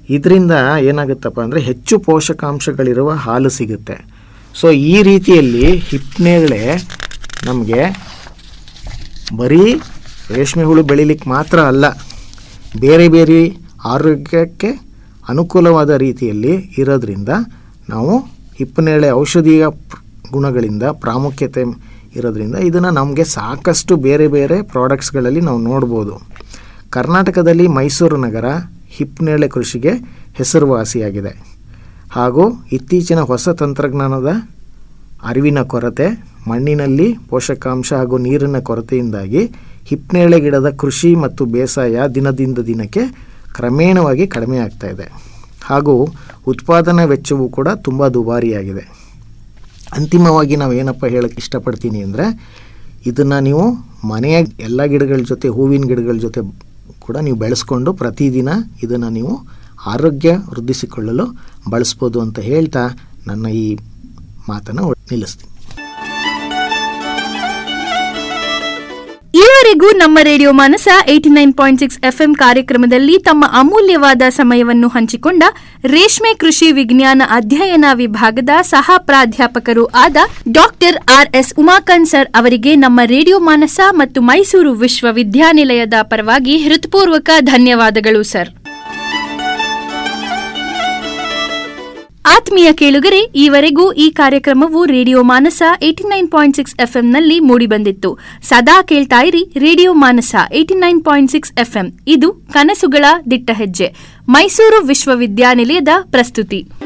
Speaker 5: ಇದರಿಂದ ಏನಾಗುತ್ತಪ್ಪ ಅಂದರೆ ಹೆಚ್ಚು ಪೋಷಕಾಂಶಗಳಿರುವ ಹಾಲು ಸಿಗುತ್ತೆ ಸೊ ಈ ರೀತಿಯಲ್ಲಿ ಹಿಪ್ನೇರಳೆ ನಮಗೆ ಬರೀ ರೇಷ್ಮೆ ಹುಳು ಬೆಳಿಲಿಕ್ಕೆ ಮಾತ್ರ ಅಲ್ಲ ಬೇರೆ ಬೇರೆ ಆರೋಗ್ಯಕ್ಕೆ ಅನುಕೂಲವಾದ ರೀತಿಯಲ್ಲಿ ಇರೋದ್ರಿಂದ ನಾವು ಹಿಪ್ಪನೇರಳೆ ಔಷಧೀಯ ಪ್ರ- ಗುಣಗಳಿಂದ ಪ್ರಾಮುಖ್ಯತೆ ಇರೋದ್ರಿಂದ ಇದನ್ನು ನಮಗೆ ಸಾಕಷ್ಟು ಬೇರೆ ಬೇರೆ ಪ್ರಾಡಕ್ಟ್ಸ್ಗಳಲ್ಲಿ ನಾವು ನೋಡ್ಬೋದು ಕರ್ನಾಟಕದಲ್ಲಿ ಮೈಸೂರು ನಗರ ಹಿಪ್ಪನೇರಳೆ ಕೃಷಿಗೆ ಹೆಸರುವಾಸಿಯಾಗಿದೆ ಹಾಗೂ ಇತ್ತೀಚಿನ ಹೊಸ ತಂತ್ರಜ್ಞಾನದ ಅರಿವಿನ ಕೊರತೆ ಮಣ್ಣಿನಲ್ಲಿ ಪೋಷಕಾಂಶ ಹಾಗೂ ನೀರಿನ ಕೊರತೆಯಿಂದಾಗಿ ಹಿಪ್ಪನೇರಳೆ ಗಿಡದ ಕೃಷಿ ಮತ್ತು ಬೇಸಾಯ ದಿನದಿಂದ ದಿನಕ್ಕೆ ಕ್ರಮೇಣವಾಗಿ ಕಡಿಮೆ ಆಗ್ತಾ ಇದೆ ಹಾಗೂ ಉತ್ಪಾದನಾ ವೆಚ್ಚವೂ ಕೂಡ ತುಂಬ ದುಬಾರಿಯಾಗಿದೆ ಅಂತಿಮವಾಗಿ ನಾವು ಏನಪ್ಪ ಹೇಳಕ್ಕೆ ಇಷ್ಟಪಡ್ತೀನಿ ಅಂದರೆ ಇದನ್ನು ನೀವು ಮನೆಯ ಎಲ್ಲ ಗಿಡಗಳ ಜೊತೆ ಹೂವಿನ ಗಿಡಗಳ ಜೊತೆ ಕೂಡ ನೀವು ಬೆಳೆಸ್ಕೊಂಡು ಪ್ರತಿದಿನ ಇದನ್ನು ನೀವು ಆರೋಗ್ಯ ವೃದ್ಧಿಸಿಕೊಳ್ಳಲು ಬಳಸ್ಬೋದು ಅಂತ ಹೇಳ್ತಾ ನನ್ನ ಈ ಮಾತನ್ನು ನಿಲ್ಲಿಸ್ತೀನಿ
Speaker 4: ಈವರೆಗೂ ನಮ್ಮ radio Manasa eighty nine point six FM ಕಾರ್ಯಕ್ರಮದಲ್ಲಿ ತಮ್ಮ ಅಮೂಲ್ಯವಾದ ಸಮಯವನ್ನು ಹಂಚಿಕೊಂಡ ರೇಷ್ಮೆ ಕೃಷಿ ವಿಜ್ಞಾನ ಅಧ್ಯಯನ ವಿಭಾಗದ ಸಹ ಪ್ರಾಧ್ಯಾಪಕರು ಆದ doctor R S Umakant sir ಅವರಿಗೆ ನಮ್ಮ ರೇಡಿಯೋ ಮಾನಸ ಮತ್ತು ಮೈಸೂರು ವಿಶ್ವವಿದ್ಯಾನಿಲಯದ ಪರವಾಗಿ ಹೃತ್ಪೂರ್ವಕ ಧನ್ಯವಾದಗಳು ಸರ್ ಆತ್ಮೀಯ ಕೇಳುಗರೆ ಈವರೆಗೂ ಈ ಕಾರ್ಯಕ್ರಮವು radio Manasa eighty nine point six ಎಫ್ಎಂನಲ್ಲಿ ಮೂಡಿಬಂದಿತ್ತು ಸದಾ ಕೇಳ್ತಾ ಇರಿ radio Manasa eighty nine point six FM ಇದು ಕನಸುಗಳ ದಿಟ್ಟ ಹೆಜ್ಜೆ ಮೈಸೂರು ವಿಶ್ವವಿದ್ಯಾನಿಲಯದ ಪ್ರಸ್ತುತಿ